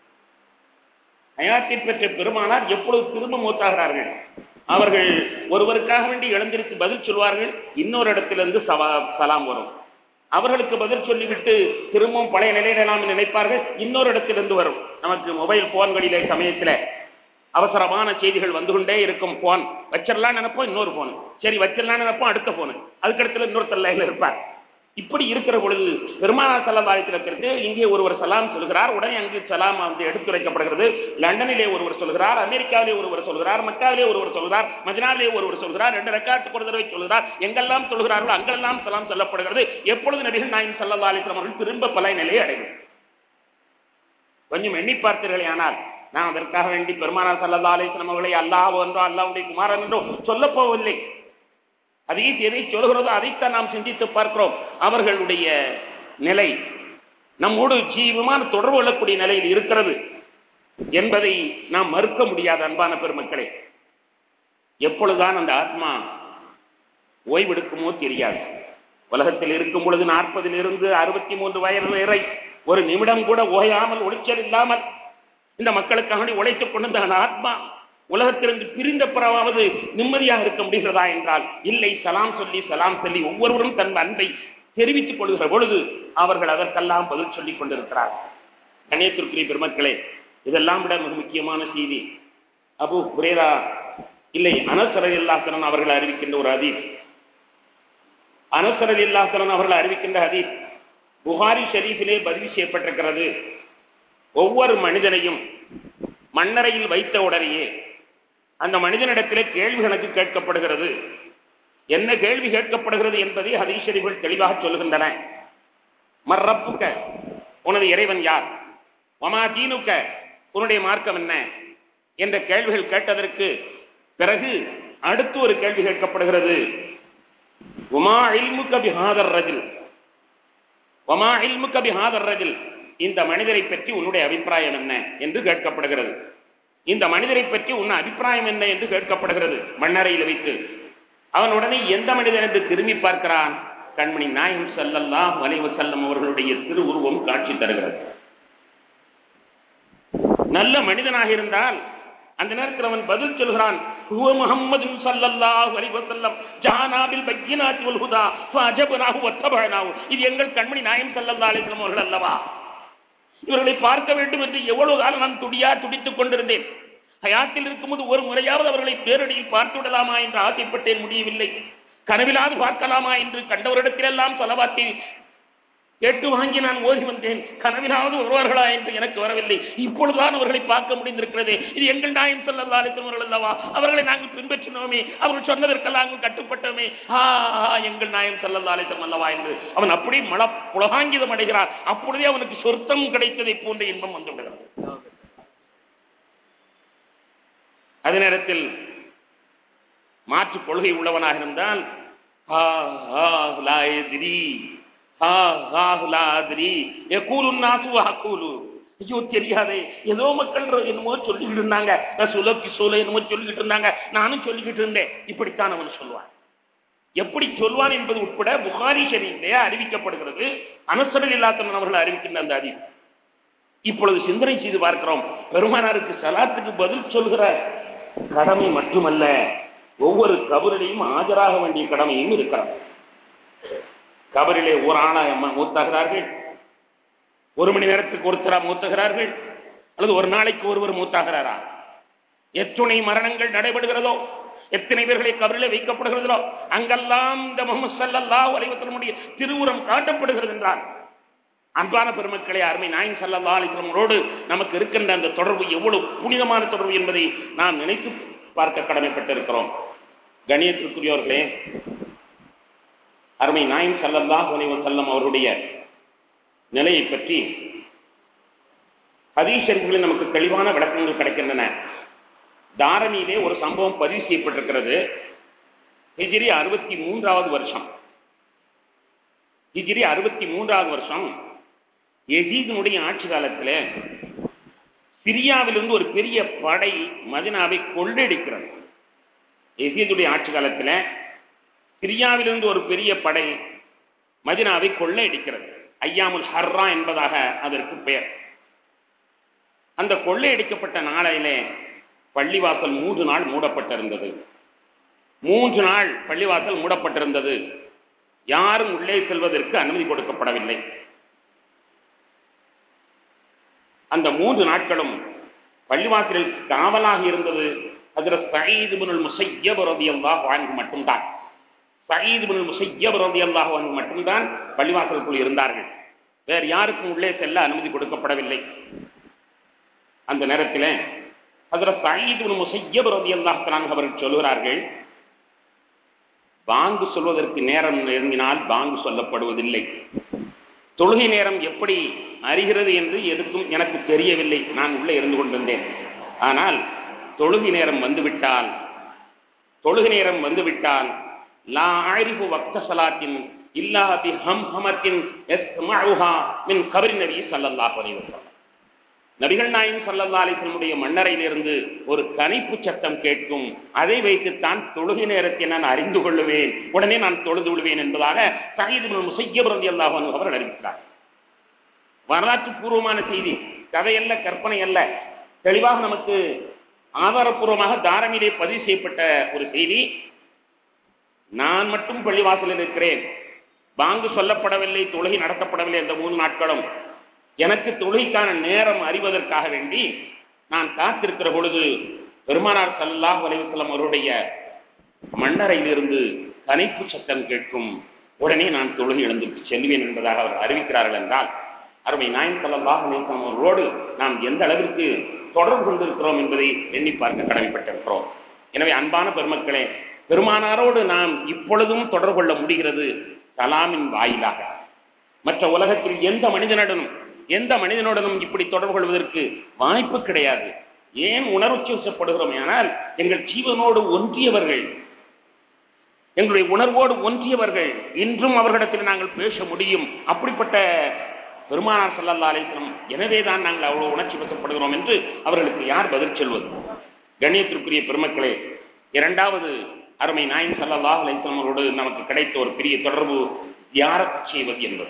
ஹயாத்தை பெற்ற பெருமானார் எப்பொழுது திரும்ப மூத்தாகிறார்கள் அவர்கள் ஒருவருக்காக வேண்டி எழுந்திருக்கு பதில் சொல்வார்கள் இன்னொரு இடத்திலிருந்து சவா சலாம் வரும் அவர்களுக்கு பதில் சொல்லிவிட்டு திரும்பவும் பழைய நிலையில நாம் நினைப்பார்கள் இன்னொரு இடத்திலிருந்து வரும் நமக்கு மொபைல் போன்களிலே சமயத்துல அவசரமான செய்திகள் வந்து கொண்டே இருக்கும் போன் வச்சிடலாம் நினைப்போம் இன்னொரு போன் சரி வச்சிடலாம் நினைப்போம் அடுத்த போன் அதுக்கடுத்துல இன்னொருத்தர் லைன்ல இருப்பார் இப்படி இருக்கிற பொழுது பெருமானார் சல்லாத்திரத்திற்கு இங்கே ஒருவர் சலாம் சொல்கிறார் உடனே அங்கு சலாம் வந்து எடுத்துரைக்கப்படுகிறது லண்டனிலே ஒருவர் சொல்கிறார் அமெரிக்காவிலே ஒருவர் சொல்கிறார் மக்காவிலே ஒருவர் சொல்கிறார் மதினாவிலே ஒருவர் சொல்கிறார் ரெண்டு ரெக்கார்டு ஒரு தடவை சொல்கிறார் எங்கெல்லாம் சொல்கிறார்களோ அங்கெல்லாம் சலாம் சொல்லப்படுகிறது எப்பொழுது நபிகள் நாயின் சல்லா அலிஸ்லாம் அவர்கள் திரும்ப பல நிலையை அடையும் கொஞ்சம் எண்ணி பார்த்தீர்களே ஆனால் நான் அதற்காக வேண்டி பெருமானார் சல்லா அலிஸ்லாம் அவர்களை அல்லாஹ் என்றோ அல்லாவுடைய குமாரன் என்றோ சொல்ல போவதில்லை அதீஸ் எதை சொல்கிறதோ அதைத்தான் நாம் சிந்தித்து பார்க்கிறோம் அவர்களுடைய நிலை நம்மோடு ஜீவமான தொடர்பு கொள்ளக்கூடிய நிலையில் இருக்கிறது என்பதை நாம் மறுக்க முடியாத அன்பான பெருமக்களே எப்பொழுதுதான் அந்த ஆத்மா ஓய்வெடுக்குமோ தெரியாது உலகத்தில் இருக்கும் பொழுது நாற்பதில் இருந்து அறுபத்தி மூன்று வயது வரை ஒரு நிமிடம் கூட ஓயாமல் ஒளிச்சல் இல்லாமல் இந்த மக்களுக்காக உழைத்துக் கொண்டிருந்த அந்த ஆத்மா உலகத்திலிருந்து பிரிந்த பிறவாவது நிம்மதியாக இருக்க முடிகிறதா என்றால் இல்லை சலாம் சொல்லி சலாம் சொல்லி ஒவ்வொருவரும் தன் அன்பை தெரிவித்துக் கொள்கிற பொழுது அவர்கள் அதற்கெல்லாம் பதில் சொல்லிக் கொண்டிருக்கிறார்கள் கணேத்திற்குரிய பெருமக்களே இதெல்லாம் விட மிக முக்கியமான செய்தி அபு புரேரா இல்லை அனசரதி அல்லாசரன் அவர்கள் அறிவிக்கின்ற ஒரு அதீத் அனசரதி அல்லாசரன் அவர்கள் அறிவிக்கின்ற அதீத் புகாரி ஷரீஃபிலே பதிவு செய்யப்பட்டிருக்கிறது ஒவ்வொரு மனிதனையும் மண்ணறையில் வைத்த உடனேயே அந்த மனிதனிடத்திலே கேள்வி கணக்கு கேட்கப்படுகிறது என்ன கேள்வி கேட்கப்படுகிறது என்பதை ஹதீஷரிகள் தெளிவாக சொல்லுகின்றன மர்ரப்புக்க உனது இறைவன் யார் ஒமா தீனுக்க உன்னுடைய மார்க்கம் என்ன என்ற கேள்விகள் கேட்டதற்கு பிறகு அடுத்து ஒரு கேள்வி கேட்கப்படுகிறது உமா இல்முக்க பிஹாதர் ரஜில் ஒமா இல்முக்க பிஹாதர் ரஜில் இந்த மனிதரை பற்றி உன்னுடைய அபிப்பிராயம் என்ன என்று கேட்கப்படுகிறது இந்த மனிதரை பற்றி உன் அபிப்பிராயம் என்ன என்று கேட்கப்படுகிறது மண்ணறையில் வைத்து அவன் உடனே எந்த மனிதன் என்று திரும்பி பார்க்கிறான் கண்மணி நாயம் செல்லல்லாம் வலைவு செல்லம் அவர்களுடைய திருவுருவம் காட்சி தருகிறது நல்ல மனிதனாக இருந்தால் அந்த நேரத்தில் அவன் பதில் சொல்கிறான் முகம்மது சல்லல்லாஹு அலைஹி வஸல்லம் ஜானாபில் பையினாத்தி வல் ஹுதா ஃபஅஜபனாஹு வத்தபனாஹு இது எங்கள் கண்மணி நாயம் ஸல்லல்லாஹு அலைஹி வஸல்லம் அவர்கள் அல்லவா இவர்களை பார்க்க வேண்டும் என்று எவ்வளவு காலம் நான் துடியா துடித்துக் கொண்டிருந்தேன் ஹயாத்தில் இருக்கும்போது ஒரு முறையாவது அவர்களை பேரடியில் பார்த்து விடலாமா என்று ஆசைப்பட்டேன் முடியவில்லை கனவிலாவது பார்க்கலாமா என்று கண்டவரிடத்திலெல்லாம் செலவாத்தி கேட்டு வாங்கி நான் ஓதி வந்தேன் கனவிலாவது வருவார்களா என்று எனக்கு வரவில்லை இப்பொழுதுதான் அவர்களை பார்க்க முடிந்திருக்கிறது இது எங்கள் நாயம் செல்லல்லா அழைத்தவர்கள் அல்லவா அவர்களை நாங்கள் பின்பற்றினோமே அவர்கள் சொன்னதற்கெல்லாம் நாங்கள் கட்டுப்பட்டோமே ஆ எங்கள் நாயம் செல்லல்லா அழைத்தம் அல்லவா என்று அவன் அப்படி மல புலகாங்கிதம் அடைகிறார் அப்பொழுதே அவனுக்கு சொர்த்தம் கிடைத்ததை போன்ற இன்பம் வந்து விடுகிறது அதே நேரத்தில் மாற்று கொள்கை உள்ளவனாக இருந்தால் ஐயோ தெரியாதே ஏதோ மக்கள் என்னமோ சொல்லிக்கிட்டு இருந்தாங்க ரசூலோ கிசோலோ என்னமோ சொல்லிக்கிட்டு இருந்தாங்க நானும் சொல்லிக்கிட்டு இருந்தேன் இப்படித்தான் அவன் சொல்லுவான் எப்படி சொல்வான் என்பது உட்பட புகாரி ஷரீஃபிலே அறிவிக்கப்படுகிறது அனுசரல் இல்லாதவன் அவர்கள் அறிவிக்கின்ற அந்த அறிவு இப்பொழுது சிந்தனை செய்து பார்க்கிறோம் பெருமானாருக்கு சலாத்துக்கு பதில் சொல்கிற கடமை மட்டுமல்ல ஒவ்வொரு கபரிலையும் ஆஜராக வேண்டிய கடமையும் இருக்கிறார் கபரிலே ஒரு ஆணா மூத்தாகிறார்கள் ஒரு மணி நேரத்துக்கு ஒருத்தரா மூத்துகிறார்கள் அல்லது ஒரு நாளைக்கு ஒருவர் மூத்தாகிறாரா எத்துணை மரணங்கள் நடைபெறுகிறதோ எத்தனை பேர்களை கபரிலே வைக்கப்படுகிறதோ அங்கெல்லாம் இந்த முகமது சல்லல்லா வலைவத்தினுடைய திருவுரம் காட்டப்படுகிறது என்றார் அன்பான பெருமக்களே அருமை நாயின் சல்லல்லா அலிஸ்லமோடு நமக்கு இருக்கின்ற அந்த தொடர்பு எவ்வளவு புனிதமான தொடர்பு என்பதை நாம் நினைத்து பார்க்க கடமைப்பட்டிருக்கிறோம் கணியத்திற்குரியவர்களே அருமை நாயின் சல்லல்லா செல்லம் அவருடைய நிலையை பற்றி ஹதீஷர்களில் நமக்கு தெளிவான விளக்கங்கள் கிடைக்கின்றன தாரணியிலே ஒரு சம்பவம் பதிவு செய்யப்பட்டிருக்கிறது ஹிஜிரி அறுபத்தி மூன்றாவது வருஷம் ஹிஜிரி அறுபத்தி மூன்றாவது வருஷம் எஜீதனுடைய ஆட்சி காலத்தில் சிரியாவிலிருந்து ஒரு பெரிய படை மதினாவை கொள்ளடிக்கிறது எசீதுடைய ஆட்சி காலத்தில் சிரியாவிலிருந்து ஒரு பெரிய படை மதினாவை கொள்ளையடிக்கிறது ஐயாமுல் ஹர்ரா என்பதாக அதற்கு பெயர் அந்த கொள்ளையடிக்கப்பட்ட நாளையிலே பள்ளிவாசல் மூன்று நாள் மூடப்பட்டிருந்தது மூன்று நாள் பள்ளிவாசல் மூடப்பட்டிருந்தது யாரும் உள்ளே செல்வதற்கு அனுமதி கொடுக்கப்படவில்லை அந்த மூன்று நாட்களும் பள்ளிவாசலில் காவலாக இருந்தது அதில் சயீது பின் முசையப் ரலியல்லாஹு அன்ஹு மட்டும்தான் சயீது பின் முசையப் ரலியல்லாஹு அன்ஹு மட்டும்தான் பள்ளிவாசலுக்குள் இருந்தார்கள் வேறு யாருக்கும் உள்ளே செல்ல அனுமதி கொடுக்கப்படவில்லை அந்த நேரத்தில் அதில் சயீது பின் முசையப் ரலியல்லாஹு அன்ஹு அவர்கள் சொல்கிறார்கள் பாங்கு சொல்வதற்கு நேரம் நெருங்கினால் பாங்கு சொல்லப்படுவதில்லை தொழுகை நேரம் எப்படி அறிகிறது என்று எதுக்கும் எனக்கு தெரியவில்லை நான் உள்ளே இருந்து கொண்டிருந்தேன் ஆனால் தொழுகை நேரம் வந்துவிட்டால் தொழுகை நேரம் வந்துவிட்டால் லா ஆரிஃபு வக்த சலாத்தின் இல்லா பி ஹம் ஹமத்தின் யஸ்மஉஹா மின் கபரி நபி ஸல்லல்லாஹு அலைஹி வஸல்லம் நபிகள் நாயகம் ஸல்லல்லாஹு அலைஹி வஸல்லமுடைய மன்னரையிலிருந்து ஒரு கணிப்பு சத்தம் கேட்கும் அதை வைத்துத்தான் தொழுகை நேரத்தை நான் அறிந்து கொள்ளுவேன் உடனே நான் தொழுது விடுவேன் என்பதாக சயீத் இப்னு முஸையப் ரலியல்லாஹு அன்ஹு அவர்கள் அறிவித்தார் வரலாற்று பூர்வமான செய்தி கதையல்ல கற்பனை அல்ல தெளிவாக நமக்கு ஆதாரப்பூர்வமாக தாரமிலே பதிவு செய்யப்பட்ட ஒரு செய்தி நான் மட்டும் பள்ளிவாசலில் இருக்கிறேன் பாங்கு சொல்லப்படவில்லை தொழுகை நடத்தப்படவில்லை இந்த மூணு நாட்களும் எனக்கு தொழுகைக்கான நேரம் அறிவதற்காக வேண்டி நான் காத்திருக்கிற பொழுது பெருமானார் சல்லாஹ் அலைவசல்லம் அவருடைய மன்னரையிலிருந்து கனைப்பு சத்தம் கேட்கும் உடனே நான் தொழுகை எழுந்து செல்வேன் என்பதாக அவர் அறிவிக்கிறார்கள் என்றால் அருமை நாயன் சல்லாஹ் அலைவசல்லம் அவர்களோடு நாம் எந்த அளவிற்கு தொடர்பு கொண்டிருக்கிறோம் என்பதை எண்ணி பார்க்க கடமைப்பட்டிருக்கிறோம் எனவே அன்பான பெருமக்களே பெருமானாரோடு நாம் இப்பொழுதும் தொடர்பு கொள்ள முடிகிறது கலாமின் வாயிலாக மற்ற உலகத்தில் எந்த மனிதனுடனும் எந்த மனிதனுடனும் இப்படி தொடர்பு கொள்வதற்கு வாய்ப்பு கிடையாது ஏன் உணர்ச்சி வசப்படுகிறோம் ஆனால் எங்கள் ஜீவனோடு ஒன்றியவர்கள் எங்களுடைய உணர்வோடு ஒன்றியவர்கள் இன்றும் அவர்களிடத்தில் நாங்கள் பேச முடியும் அப்படிப்பட்ட பெருமானார் சல்லல்லா அலிஸ்லம் எனவேதான் நாங்கள் அவ்வளவு உணர்ச்சி வசப்படுகிறோம் என்று அவர்களுக்கு யார் பதில் சொல்வது கண்ணியத்திற்குரிய பெருமக்களே இரண்டாவது அருமை நாயின் சல்லல்லாஹ் அலிஸ்லாம் அவரோடு நமக்கு கிடைத்த ஒரு பெரிய தொடர்பு தியாரத் செய்வது என்பது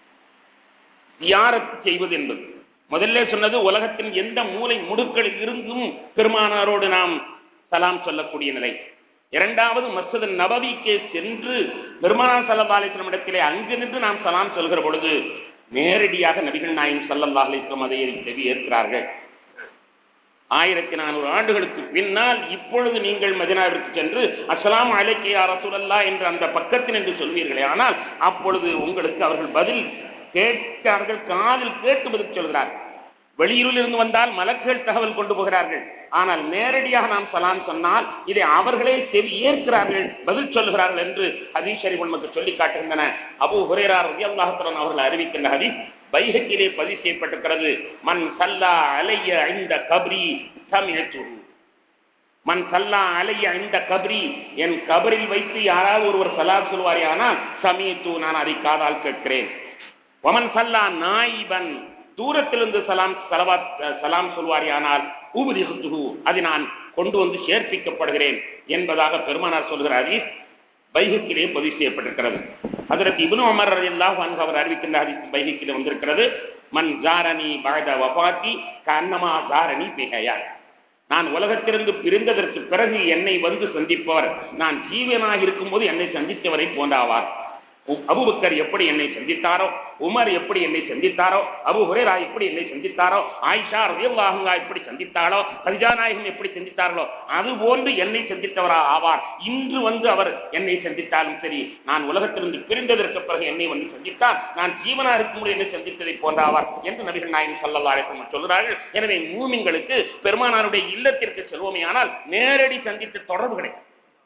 தியாரத் செய்வது என்பது முதல்ல சொன்னது உலகத்தின் எந்த மூலை முடுக்களில் இருந்தும் பெருமானாரோடு நாம் சலாம் சொல்லக்கூடிய நிலை இரண்டாவது மஸ்ஜித் நபவிக்கே சென்று பெருமானார் சல்லா அலிஸ்லாம் இடத்திலே அங்கு நின்று நாம் சலாம் சொல்கிற பொழுது நேரடியாக நபிகள் நாயின் சல்லல்லா அலிஸ்லாம் அதை செவி ஏற்கிறார்கள் ஆயிரத்தி நானூறு ஆண்டுகளுக்கு பின்னால் இப்பொழுது நீங்கள் மதினாவிற்கு சென்று அஸ்லாம் அலைக்கியா ரசூலல்லா என்ற அந்த பக்கத்தில் என்று சொல்வீர்களே ஆனால் அப்பொழுது உங்களுக்கு அவர்கள் பதில் கேட்கிறார்கள் காதில் கேட்டு பதில் சொல்கிறார்கள் வெளியூரில் இருந்து வந்தால் மலர்கள் தகவல் கொண்டு போகிறார்கள் ஆனால் நேரடியாக நாம் சலாம் சொன்னால் இதை அவர்களே செவி ஏற்கிறார்கள் பதில் சொல்கிறார்கள் என்று ஹதீஸ் ஷரீஃப் நமக்கு சொல்லி காட்டுகின்றன அபு ஹுரேரார் ரலியல்லாஹு அவர்கள் அறிவிக்கின்ற ஹதீஸ் பைஹக்கிலே பதிவு செய்யப்பட்டிருக்கிறது மன் சல்லா அலைய இந்த கப்ரி சமியத்துரு மன் சல்லா அலைய இந்த கப்ரி என் கபரில் வைத்து யாராவது ஒருவர் சலாத் சொல்வாரே ஆனால் சமியத்து நான் அதை காதால் கேட்கிறேன் ஒமன் சல்லா நாயிபன் தூரத்திலிருந்து சலாம் சலவாத் சலாம் சொல்வாரே ஆனால் ஊபதிகுத்துகு அதை நான் கொண்டு வந்து சேர்ப்பிக்கப்படுகிறேன் என்பதாக பெருமானார் சொல்கிற ஹதீஸ் பைஹக்கிலே பதிவு செய்யப்பட்டிருக்கிறது அதற்கு இப்னு உமர் ரலியல்லாஹு அன்ஹு அவர் அறிவிக்கின்ற ஹதீஸ் பைஹக்கிலே வந்திருக்கிறது மன் ஜாரனி பஅத வஃபாத்தி கன்னமா ஜாரனி பிஹயா நான் உலகத்திலிருந்து பிரிந்ததற்கு பிறகு என்னை வந்து சந்திப்பவர் நான் ஜீவனாக இருக்கும்போது என்னை சந்தித்தவரை போன்றாவார் அபுபக்கர் எப்படி என்னை சந்தித்தாரோ உமர் எப்படி என்னை சந்தித்தாரோ அபு ஹுரேரா எப்படி என்னை சந்தித்தாரோ ஆயிஷா ரலியல்லாஹுங்கா எப்படி சந்தித்தாரோ கதிஜா நாயகம் எப்படி சந்தித்தார்களோ அது போன்று என்னை சந்தித்தவரா ஆவார் இன்று வந்து அவர் என்னை சந்தித்தாலும் சரி நான் உலகத்திலிருந்து பிரிந்ததற்கு பிறகு என்னை வந்து சந்தித்தார் நான் ஜீவனா இருக்கும்போது என்னை சந்தித்ததை போன்றாவார் என்று நபிகள் நாயகம் சல்லல்லா அலைஹி சொல்கிறார்கள் எனவே மூமிங்களுக்கு பெருமானாருடைய இல்லத்திற்கு செல்வோமே ஆனால் நேரடி சந்தித்த தொடர்பு கிடைக்கும்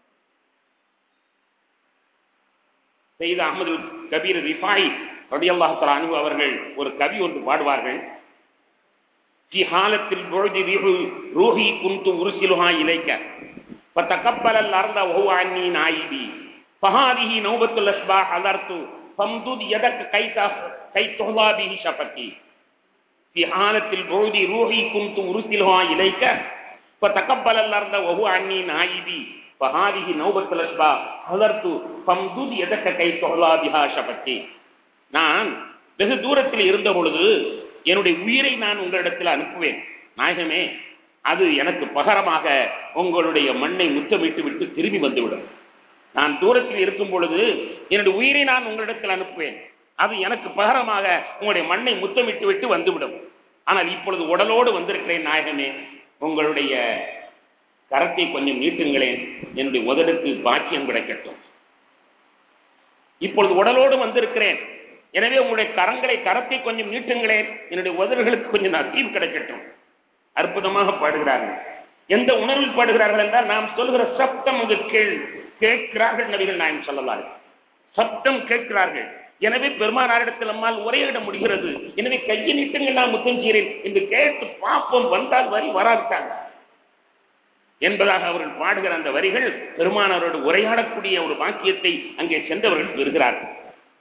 செய்த அகமது கபீர் ரிஃபாய் ரடியல்லாஹு அன்பு அவர்கள் ஒரு கவி ஒன்று பாடுவார்கள் في حالة البعد روحي كنت أرسلها إليك فتقبل الأرض وهو عني نائبي فهذه نوبة الأشباح حضرت فامدد يدك كي كي تهضى به شفتي في حالة البعد روحي كنت أرسلها إليك فتقبل الأرض وهو عني نائبي فهذه نوبة الأشباح حضرت فامدد يدك كي تهضى بها شفتي நான் வெகு தூரத்தில் இருந்த பொழுது என்னுடைய உயிரை நான் உங்களிடத்தில் அனுப்புவேன் நாயகமே அது எனக்கு பகரமாக உங்களுடைய மண்ணை முத்தமிட்டு விட்டு திரும்பி வந்துவிடும் நான் தூரத்தில் இருக்கும் பொழுது என்னுடைய உயிரை நான் உங்களிடத்தில் அனுப்புவேன் அது எனக்கு பகரமாக உங்களுடைய மண்ணை முத்தமிட்டு விட்டு வந்துவிடும் ஆனால் இப்பொழுது உடலோடு வந்திருக்கிறேன் நாயகமே உங்களுடைய கரத்தை கொஞ்சம் நீட்டுங்களேன் என்னுடைய உதடுக்கு பாக்கியம் கிடைக்கட்டும் இப்பொழுது உடலோடு வந்திருக்கிறேன் எனவே உங்களுடைய கரங்களை கரத்தை கொஞ்சம் நீட்டுங்களேன் என்னுடைய உதடுகளுக்கு கொஞ்சம் நசீவு கிடைக்கட்டும் அற்புதமாக பாடுகிறார்கள் எந்த உணர்வில் பாடுகிறார்கள் என்றால் நாம் சொல்கிற சப்தம் அங்கு கேள் கேட்கிறார்கள் நபிகள் நாயம் சொல்லலாம் சப்தம் கேட்கிறார்கள் எனவே பெருமானாரிடத்தில் நம்மால் உரையிட முடிகிறது எனவே கையை நீட்டுங்கள் நான் முத்தஞ்சீரேன் என்று கேட்டு பார்ப்போம் வந்தால் வரி வராவிட்டாங்க என்பதாக அவர்கள் பாடுகிற அந்த வரிகள் பெருமானாரோடு உரையாடக்கூடிய ஒரு பாக்கியத்தை அங்கே சென்றவர்கள் பெறுகிறார்கள்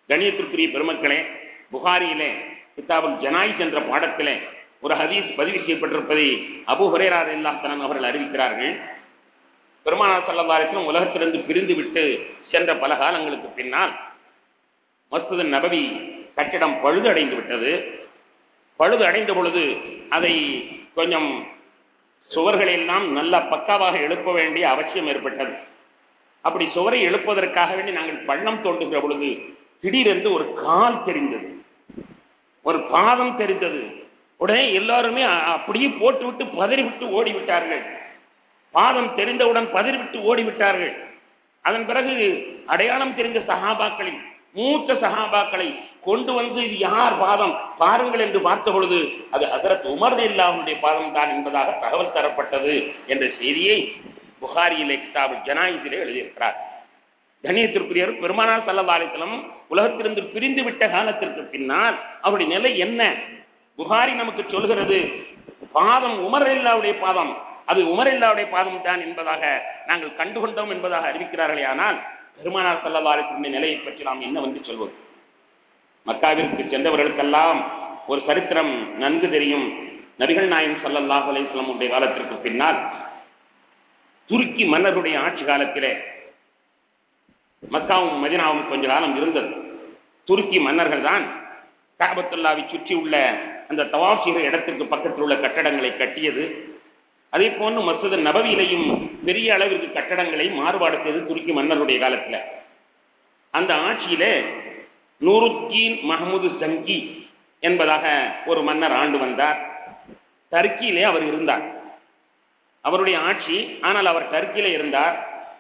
கணியத்திற்குரிய பெருமக்களே புகாரியிலே கிதாபுல் ஜனாயிஸ் என்ற பாடத்திலே ஒரு ஹதீஸ் பதிவு செய்யப்பட்டிருப்பதை அபு ஹுரேரார் இல்லாத்தனன் அவர்கள் அறிவிக்கிறார்கள் பெருமானார் சல்லல்லாரிலும் உலகத்திலிருந்து பிரிந்து விட்டு சென்ற பல காலங்களுக்கு பின்னால் மஸ்து நபவி கட்டிடம் பழுது அடைந்து விட்டது பழுது அடைந்த பொழுது அதை கொஞ்சம் சுவர்களை எல்லாம் நல்ல பக்காவாக எழுப்ப வேண்டிய அவசியம் ஏற்பட்டது அப்படி சுவரை எழுப்பதற்காக வேண்டி நாங்கள் பள்ளம் தோண்டுகிற பொழுது திடீரென்று ஒரு கால் தெரிந்தது ஒரு பாதம் தெரிந்தது உடனே எல்லாருமே அப்படியே போட்டு விட்டு பதறி விட்டு ஓடிவிட்டார்கள் பாதம் தெரிந்தவுடன் பதறி விட்டு ஓடிவிட்டார்கள் அதன் பிறகு அடையாளம் தெரிந்த சகாபாக்களில் மூத்த சகாபாக்களை கொண்டு வந்து இது யார் பாதம் பாருங்கள் என்று பார்த்த பொழுது அது ஹசரத் உமர் இல்லாவுடைய பாதம் தான் என்பதாக தகவல் தரப்பட்டது என்ற செய்தியை புகாரியிலே கிதாபு ஜனாயிசிலே எழுதியிருக்கிறார் கணியத்திற்குரியர் பெருமானார் சல்லவாலித்தலம் உலகத்திலிருந்து பிரிந்து விட்ட காலத்திற்கு பின்னால் அவருடைய நிலை என்ன புகாரி நமக்கு சொல்கிறது பாதம் உமரில்லாவுடைய பாதம் அது உமரில்லாவுடைய பாதம் தான் என்பதாக நாங்கள் கண்டுகொண்டோம் என்பதாக அறிவிக்கிறார்களே ஆனால் பெருமானார் சல்லவாலித்தனுடைய நிலையை பற்றி நாம் என்ன வந்து சொல்வோம் மக்காவிற்கு சென்றவர்களுக்கெல்லாம் ஒரு சரித்திரம் நன்கு தெரியும் நபிகள் நாயம் சல்லல்லாஹ் அலைஹிஸ்லமுடைய காலத்திற்கு பின்னால் துருக்கி மன்னருடைய ஆட்சி காலத்திலே மக்காவும் மதினாவும் கொஞ்ச காலம் இருந்தது துருக்கி மன்னர்கள் தான் காபத்துல்லாவை சுற்றி உள்ள அந்த தவாப் செய்கிற இடத்திற்கு பக்கத்தில் உள்ள கட்டடங்களை கட்டியது அதே போன்று மசூத நபவியிலையும் பெரிய அளவிற்கு கட்டடங்களை மாறுபாடு செய்து துருக்கி மன்னருடைய காலத்துல அந்த ஆட்சியில நூருத்தீன் மஹமூது சங்கி என்பதாக ஒரு மன்னர் ஆண்டு வந்தார் டர்க்கியிலே அவர் இருந்தார் அவருடைய ஆட்சி ஆனால் அவர் டர்க்கியில இருந்தார்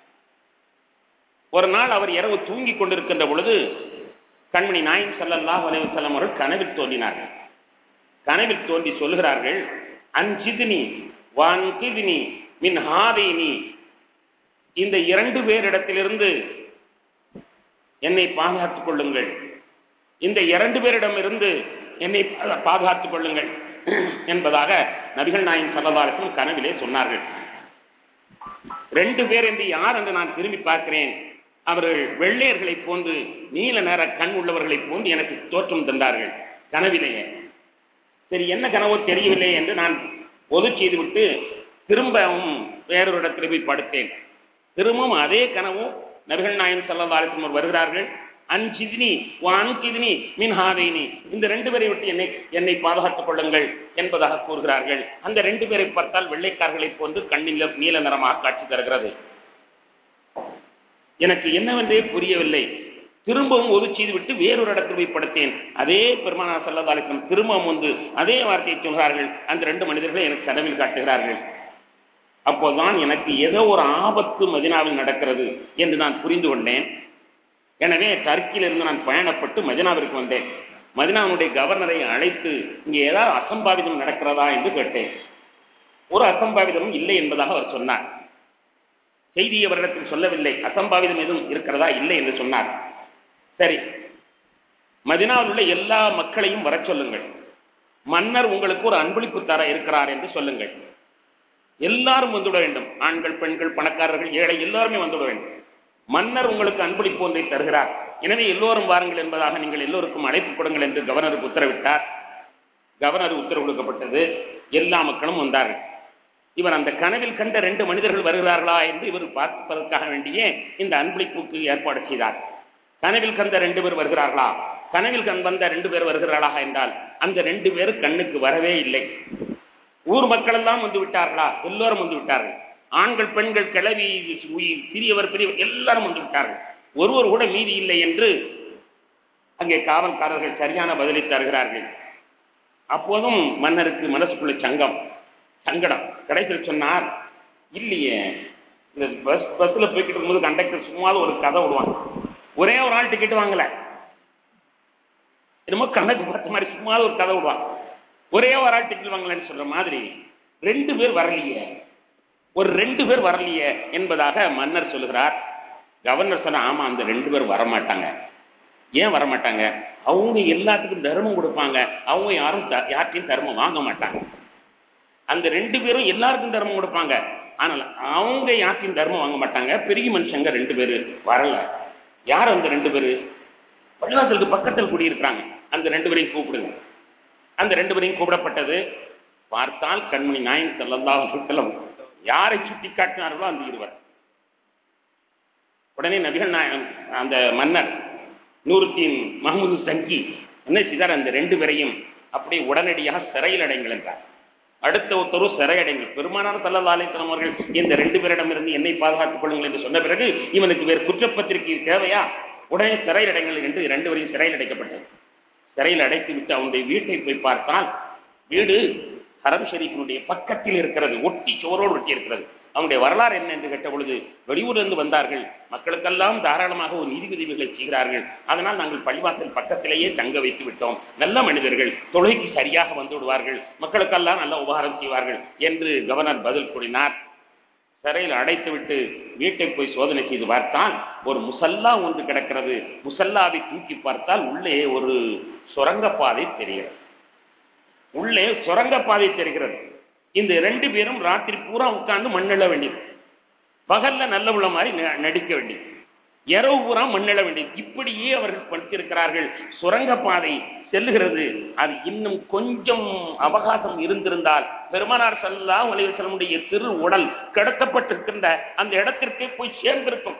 ஒரு நாள் அவர் இரவு தூங்கி கொண்டிருக்கின்ற பொழுது கண்மணி நாயின் சல்லல்லாஹ் அலைவசல்லம் அவர்கள் கனவில் தோன்றினார்கள் கனவில் தோன்றி சொல்லுகிறார்கள் அஞ்சிதினி வான்கிதினி மின் ஹாதேனி இந்த இரண்டு பேரிடத்திலிருந்து என்னை பாதுகாத்துக் கொள்ளுங்கள் இந்த இரண்டு பேரிடமிருந்து என்னை பாதுகாத்துக் கொள்ளுங்கள் என்பதாக நபிகள் நாயின் சல்லதாரசும் கனவிலே சொன்னார்கள் ரெண்டு பேர் என்று யார் என்று நான் திரும்பி பார்க்கிறேன் அவர்கள் வெள்ளையர்களை போன்று நீல நேர கண் உள்ளவர்களை போன்று எனக்கு தோற்றம் தந்தார்கள் கனவிலேயே சரி என்ன கனவோ தெரியவில்லை என்று நான் பொது செய்துவிட்டு திரும்பவும் வேறொரு இடத்தில் போய் படுத்தேன் திரும்பவும் அதே கனவு நபிகள் நாயன் சல்லதாரசுமர் வருகிறார்கள் அன்சிதினி அன்கிதினி மின்ஹாதைனி இந்த ரெண்டு பேரை விட்டு என்னை என்னை பாதுகாத்துக் கொள்ளுங்கள் என்பதாக கூறுகிறார்கள் அந்த ரெண்டு பேரை பார்த்தால் வெள்ளைக்காரர்களை போன்று கண்ணில் நீல நிறமாக காட்சி தருகிறது எனக்கு என்னவென்றே புரியவில்லை திரும்பவும் ஒது செய்து விட்டு வேறொரு இடத்தில் போய் படுத்தேன் அதே பெருமானா சல்லதாலிசம் திரும்பவும் வந்து அதே வார்த்தையை சொல்கிறார்கள் அந்த ரெண்டு மனிதர்களை எனக்கு கனவில் காட்டுகிறார்கள் அப்போதுதான் எனக்கு ஏதோ ஒரு ஆபத்து மதினாவில் நடக்கிறது என்று நான் புரிந்து கொண்டேன் எனவே டர்க்கியிலிருந்து நான் பயணப்பட்டு மதினாவிற்கு வந்தேன் மதினாவுடைய கவர்னரை அழைத்து இங்கே ஏதாவது அசம்பாவிதம் நடக்கிறதா என்று கேட்டேன் ஒரு அசம்பாவிதமும் இல்லை என்பதாக அவர் சொன்னார் செய்தியை அவரிடத்தில் சொல்லவில்லை அசம்பாவிதம் எதுவும் இருக்கிறதா இல்லை என்று சொன்னார் சரி மதினாவில் உள்ள எல்லா மக்களையும் வர சொல்லுங்கள் மன்னர் உங்களுக்கு ஒரு அன்பளிப்பு தர இருக்கிறார் என்று சொல்லுங்கள் எல்லாரும் வந்துவிட வேண்டும் ஆண்கள் பெண்கள் பணக்காரர்கள் ஏழை எல்லாருமே வந்துவிட வேண்டும் மன்னர் உங்களுக்கு அன்பளிப்பு ஒன்றை தருகிறார் எனவே எல்லோரும் வாருங்கள் என்பதாக நீங்கள் எல்லோருக்கும் அழைப்பு கொடுங்கள் என்று கவர்னருக்கு உத்தரவிட்டார் கவர்னர் உத்தரவு கொடுக்கப்பட்டது எல்லா மக்களும் வந்தார்கள் இவர் அந்த கனவில் கண்ட ரெண்டு மனிதர்கள் வருகிறார்களா என்று இவர் பார்ப்பதற்காக வேண்டியே இந்த அன்பளிப்புக்கு ஏற்பாடு செய்தார் கனவில் கண்ட ரெண்டு பேர் வருகிறார்களா கனவில் கண் வந்த ரெண்டு பேர் வருகிறார்களா என்றால் அந்த ரெண்டு பேர் கண்ணுக்கு வரவே இல்லை ஊர் மக்கள் எல்லாம் வந்து விட்டார்களா எல்லோரும் வந்து விட்டார்கள் ஆண்கள் பெண்கள் கிளவி சிறியவர் பெரியவர் எல்லாரும் வந்து விட்டார்கள் ஒருவர் கூட மீதி இல்லை என்று அங்கே காவல்காரர்கள் சரியான பதிலை தருகிறார்கள் அப்போதும் மன்னருக்கு மனசுக்குள்ள சங்கம் சங்கடம் கடைசியில் சொன்னார் இல்லையே இந்த பஸ் பஸ்ல போய்கிட்டு இருக்கும்போது கண்டக்டர் சும்மா ஒரு கதை விடுவான் ஒரே ஒரு ஆள் டிக்கெட் வாங்கல என்னமோ கணக்கு பார்த்த மாதிரி சும்மா ஒரு கதை விடுவான் ஒரே ஒரு ஆள் டிக்கெட் வாங்கலன்னு சொல்ற மாதிரி ரெண்டு பேர் வரலையே ஒரு ரெண்டு பேர் வரலையே என்பதாக மன்னர் சொல்லுகிறார் கவர்னர் சொன்ன ஆமா அந்த ரெண்டு பேர் வரமாட்டாங்க ஏன் வரமாட்டாங்க அவங்க எல்லாத்துக்கும் தர்மம் கொடுப்பாங்க அவங்க யாரும் யார்ட்டையும் தர்மம் வாங்க மாட்டாங்க அந்த ரெண்டு பேரும் எல்லாருக்கும் தர்மம் கொடுப்பாங்க ஆனால் அவங்க யார்ட்டையும் தர்மம் வாங்க மாட்டாங்க பெரிய மனுஷங்க ரெண்டு பேரு வரல யார் அந்த ரெண்டு பேரு பள்ளிவாசலுக்கு பக்கத்தில் குடியிருக்கிறாங்க அந்த ரெண்டு பேரையும் கூப்பிடுங்க அந்த ரெண்டு பேரையும் கூப்பிடப்பட்டது பார்த்தால் கண்மணி நாயன் செல்லல்லாம் சுட்டலம் யாரை சுட்டி காட்டினார்களோ அந்த இருவர் உடனே நபிகள் நாயகம் அந்த மன்னர் நூருத்தீன் மஹமூது சங்கி என்ன செய்தார் அந்த ரெண்டு பேரையும் அப்படியே உடனடியாக சிறையில் அடைங்கள் என்றார் அடுத்த உத்தரவு சிறையடைங்கள் பெருமானார் சல்லல்லா அலிஸ்லாம் அவர்கள் இந்த ரெண்டு பேரிடமிருந்து என்னை பாதுகாத்துக் கொள்ளுங்கள் என்று சொன்ன பிறகு இவனுக்கு வேறு குற்றப்பத்திரிகை தேவையா உடனே சிறையில் அடைங்கள் என்று இரண்டு பேரையும் சிறையில் அடைக்கப்பட்டது சிறையில் அடைத்து விட்டு அவனுடைய வீட்டை போய் பார்த்தால் வீடு ஹரம் ஷெரீஃபினுடைய பக்கத்தில் இருக்கிறது ஒட்டி சுவரோடு ஒட்டி இருக்கிறது அவனுடைய வரலாறு என்ன என்று கேட்ட பொழுது வெளியூரிலிருந்து வந்தார்கள் மக்களுக்கெல்லாம் தாராளமாக ஒரு நீதி உதவிகளை செய்கிறார்கள் அதனால் நாங்கள் பள்ளிவாசல் பக்கத்திலேயே தங்க வைத்து விட்டோம் நல்ல மனிதர்கள் தொழுகைக்கு சரியாக வந்து விடுவார்கள் மக்களுக்கெல்லாம் நல்ல உபகாரம் செய்வார்கள் என்று கவர்னர் பதில் கூறினார் சிறையில் அடைத்துவிட்டு வீட்டை போய் சோதனை செய்து பார்த்தால் ஒரு முசல்லா ஒன்று கிடக்கிறது முசல்லாவை தூக்கி பார்த்தால் உள்ளே ஒரு சுரங்கப்பாதை தெரிகிறது உள்ளே சுரங்கப்பாதை தெரிகிறது இந்த ரெண்டு பேரும் ராத்திரி பூரா உட்கார்ந்து மண்ணெழ வேண்டியது பகல்ல நல்ல உள்ள மாதிரி ந- நடிக்க வேண்டியது இரவு பூரா மண்ணெழ வேண்டியது இப்படியே அவர்கள் படித்திருக்கிறார்கள் சுரங்கப்பாதை செல்லுகிறது அது இன்னும் கொஞ்சம் அவகாசம் இருந்திருந்தால் பெருமானார் சல்லா உலகத்தினுடைய திரு உடல் கடத்தப்பட்டிருக்கின்ற அந்த இடத்திற்கே போய் சேர்ந்திருக்கும்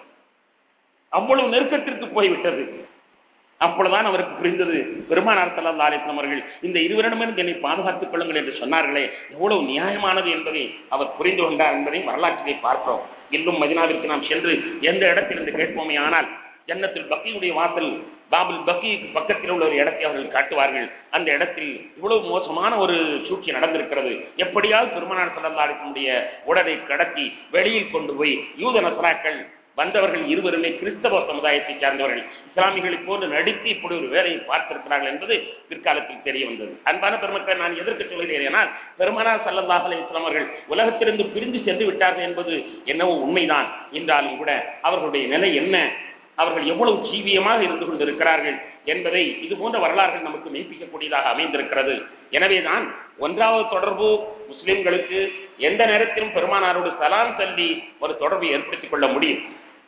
அவ்வளவு நெருக்கத்திற்கு போய்விட்டது அப்பொழுதுதான் அவருக்கு புரிந்தது பெருமானார் சல்லா அலிஸ்லாம் அவர்கள் இந்த இருவரிடமிருந்து என்னை பாதுகாத்துக் கொள்ளுங்கள் என்று சொன்னார்களே எவ்வளவு நியாயமானது என்பதை அவர் புரிந்து கொண்டார் என்பதை வரலாற்றிலே பார்க்கிறோம் இன்னும் மதினாவிற்கு நாம் சென்று எந்த இடத்திலிருந்து கேட்போமே ஆனால் ஜன்னத்தில் பக்கியுடைய வாசல் பாபுல் பக்கி பக்கத்தில் உள்ள ஒரு இடத்தை அவர்கள் காட்டுவார்கள் அந்த இடத்தில் இவ்வளவு மோசமான ஒரு சூழ்ச்சி நடந்திருக்கிறது எப்படியாவது பெருமானார் சல்லா அலிஸ்லமுடைய உடலை கடத்தி வெளியில் கொண்டு போய் யூத நசராக்கள் வந்தவர்கள் இருவருமே கிறிஸ்தவ சமுதாயத்தை சார்ந்தவர்கள் இஸ்லாமிகளைப் போன்று நடித்து இப்படி ஒரு வேலையை பார்த்திருக்கிறார்கள் என்பது பிற்காலத்தில் தெரிய வந்தது அன்பான பெருமக்களை நான் எதற்கு சொல்கிறேன் ஏனால் பெருமானார் சல்லல்லாஹ் அலைஹி வஸல்லம் அவர்கள் உலகத்திலிருந்து பிரிந்து சென்று விட்டார்கள் என்பது என்னவோ உண்மைதான் என்றாலும் கூட அவர்களுடைய நிலை என்ன அவர்கள் எவ்வளவு ஜீவியமாக இருந்து கொண்டிருக்கிறார்கள் என்பதை இது போன்ற வரலாறுகள் நமக்கு மெய்ப்பிக்கக்கூடியதாக அமைந்திருக்கிறது எனவேதான் ஒன்றாவது தொடர்பு முஸ்லிம்களுக்கு எந்த நேரத்திலும் பெருமானாரோடு சலாம் தள்ளி ஒரு தொடர்பை ஏற்படுத்திக் கொள்ள முடியும்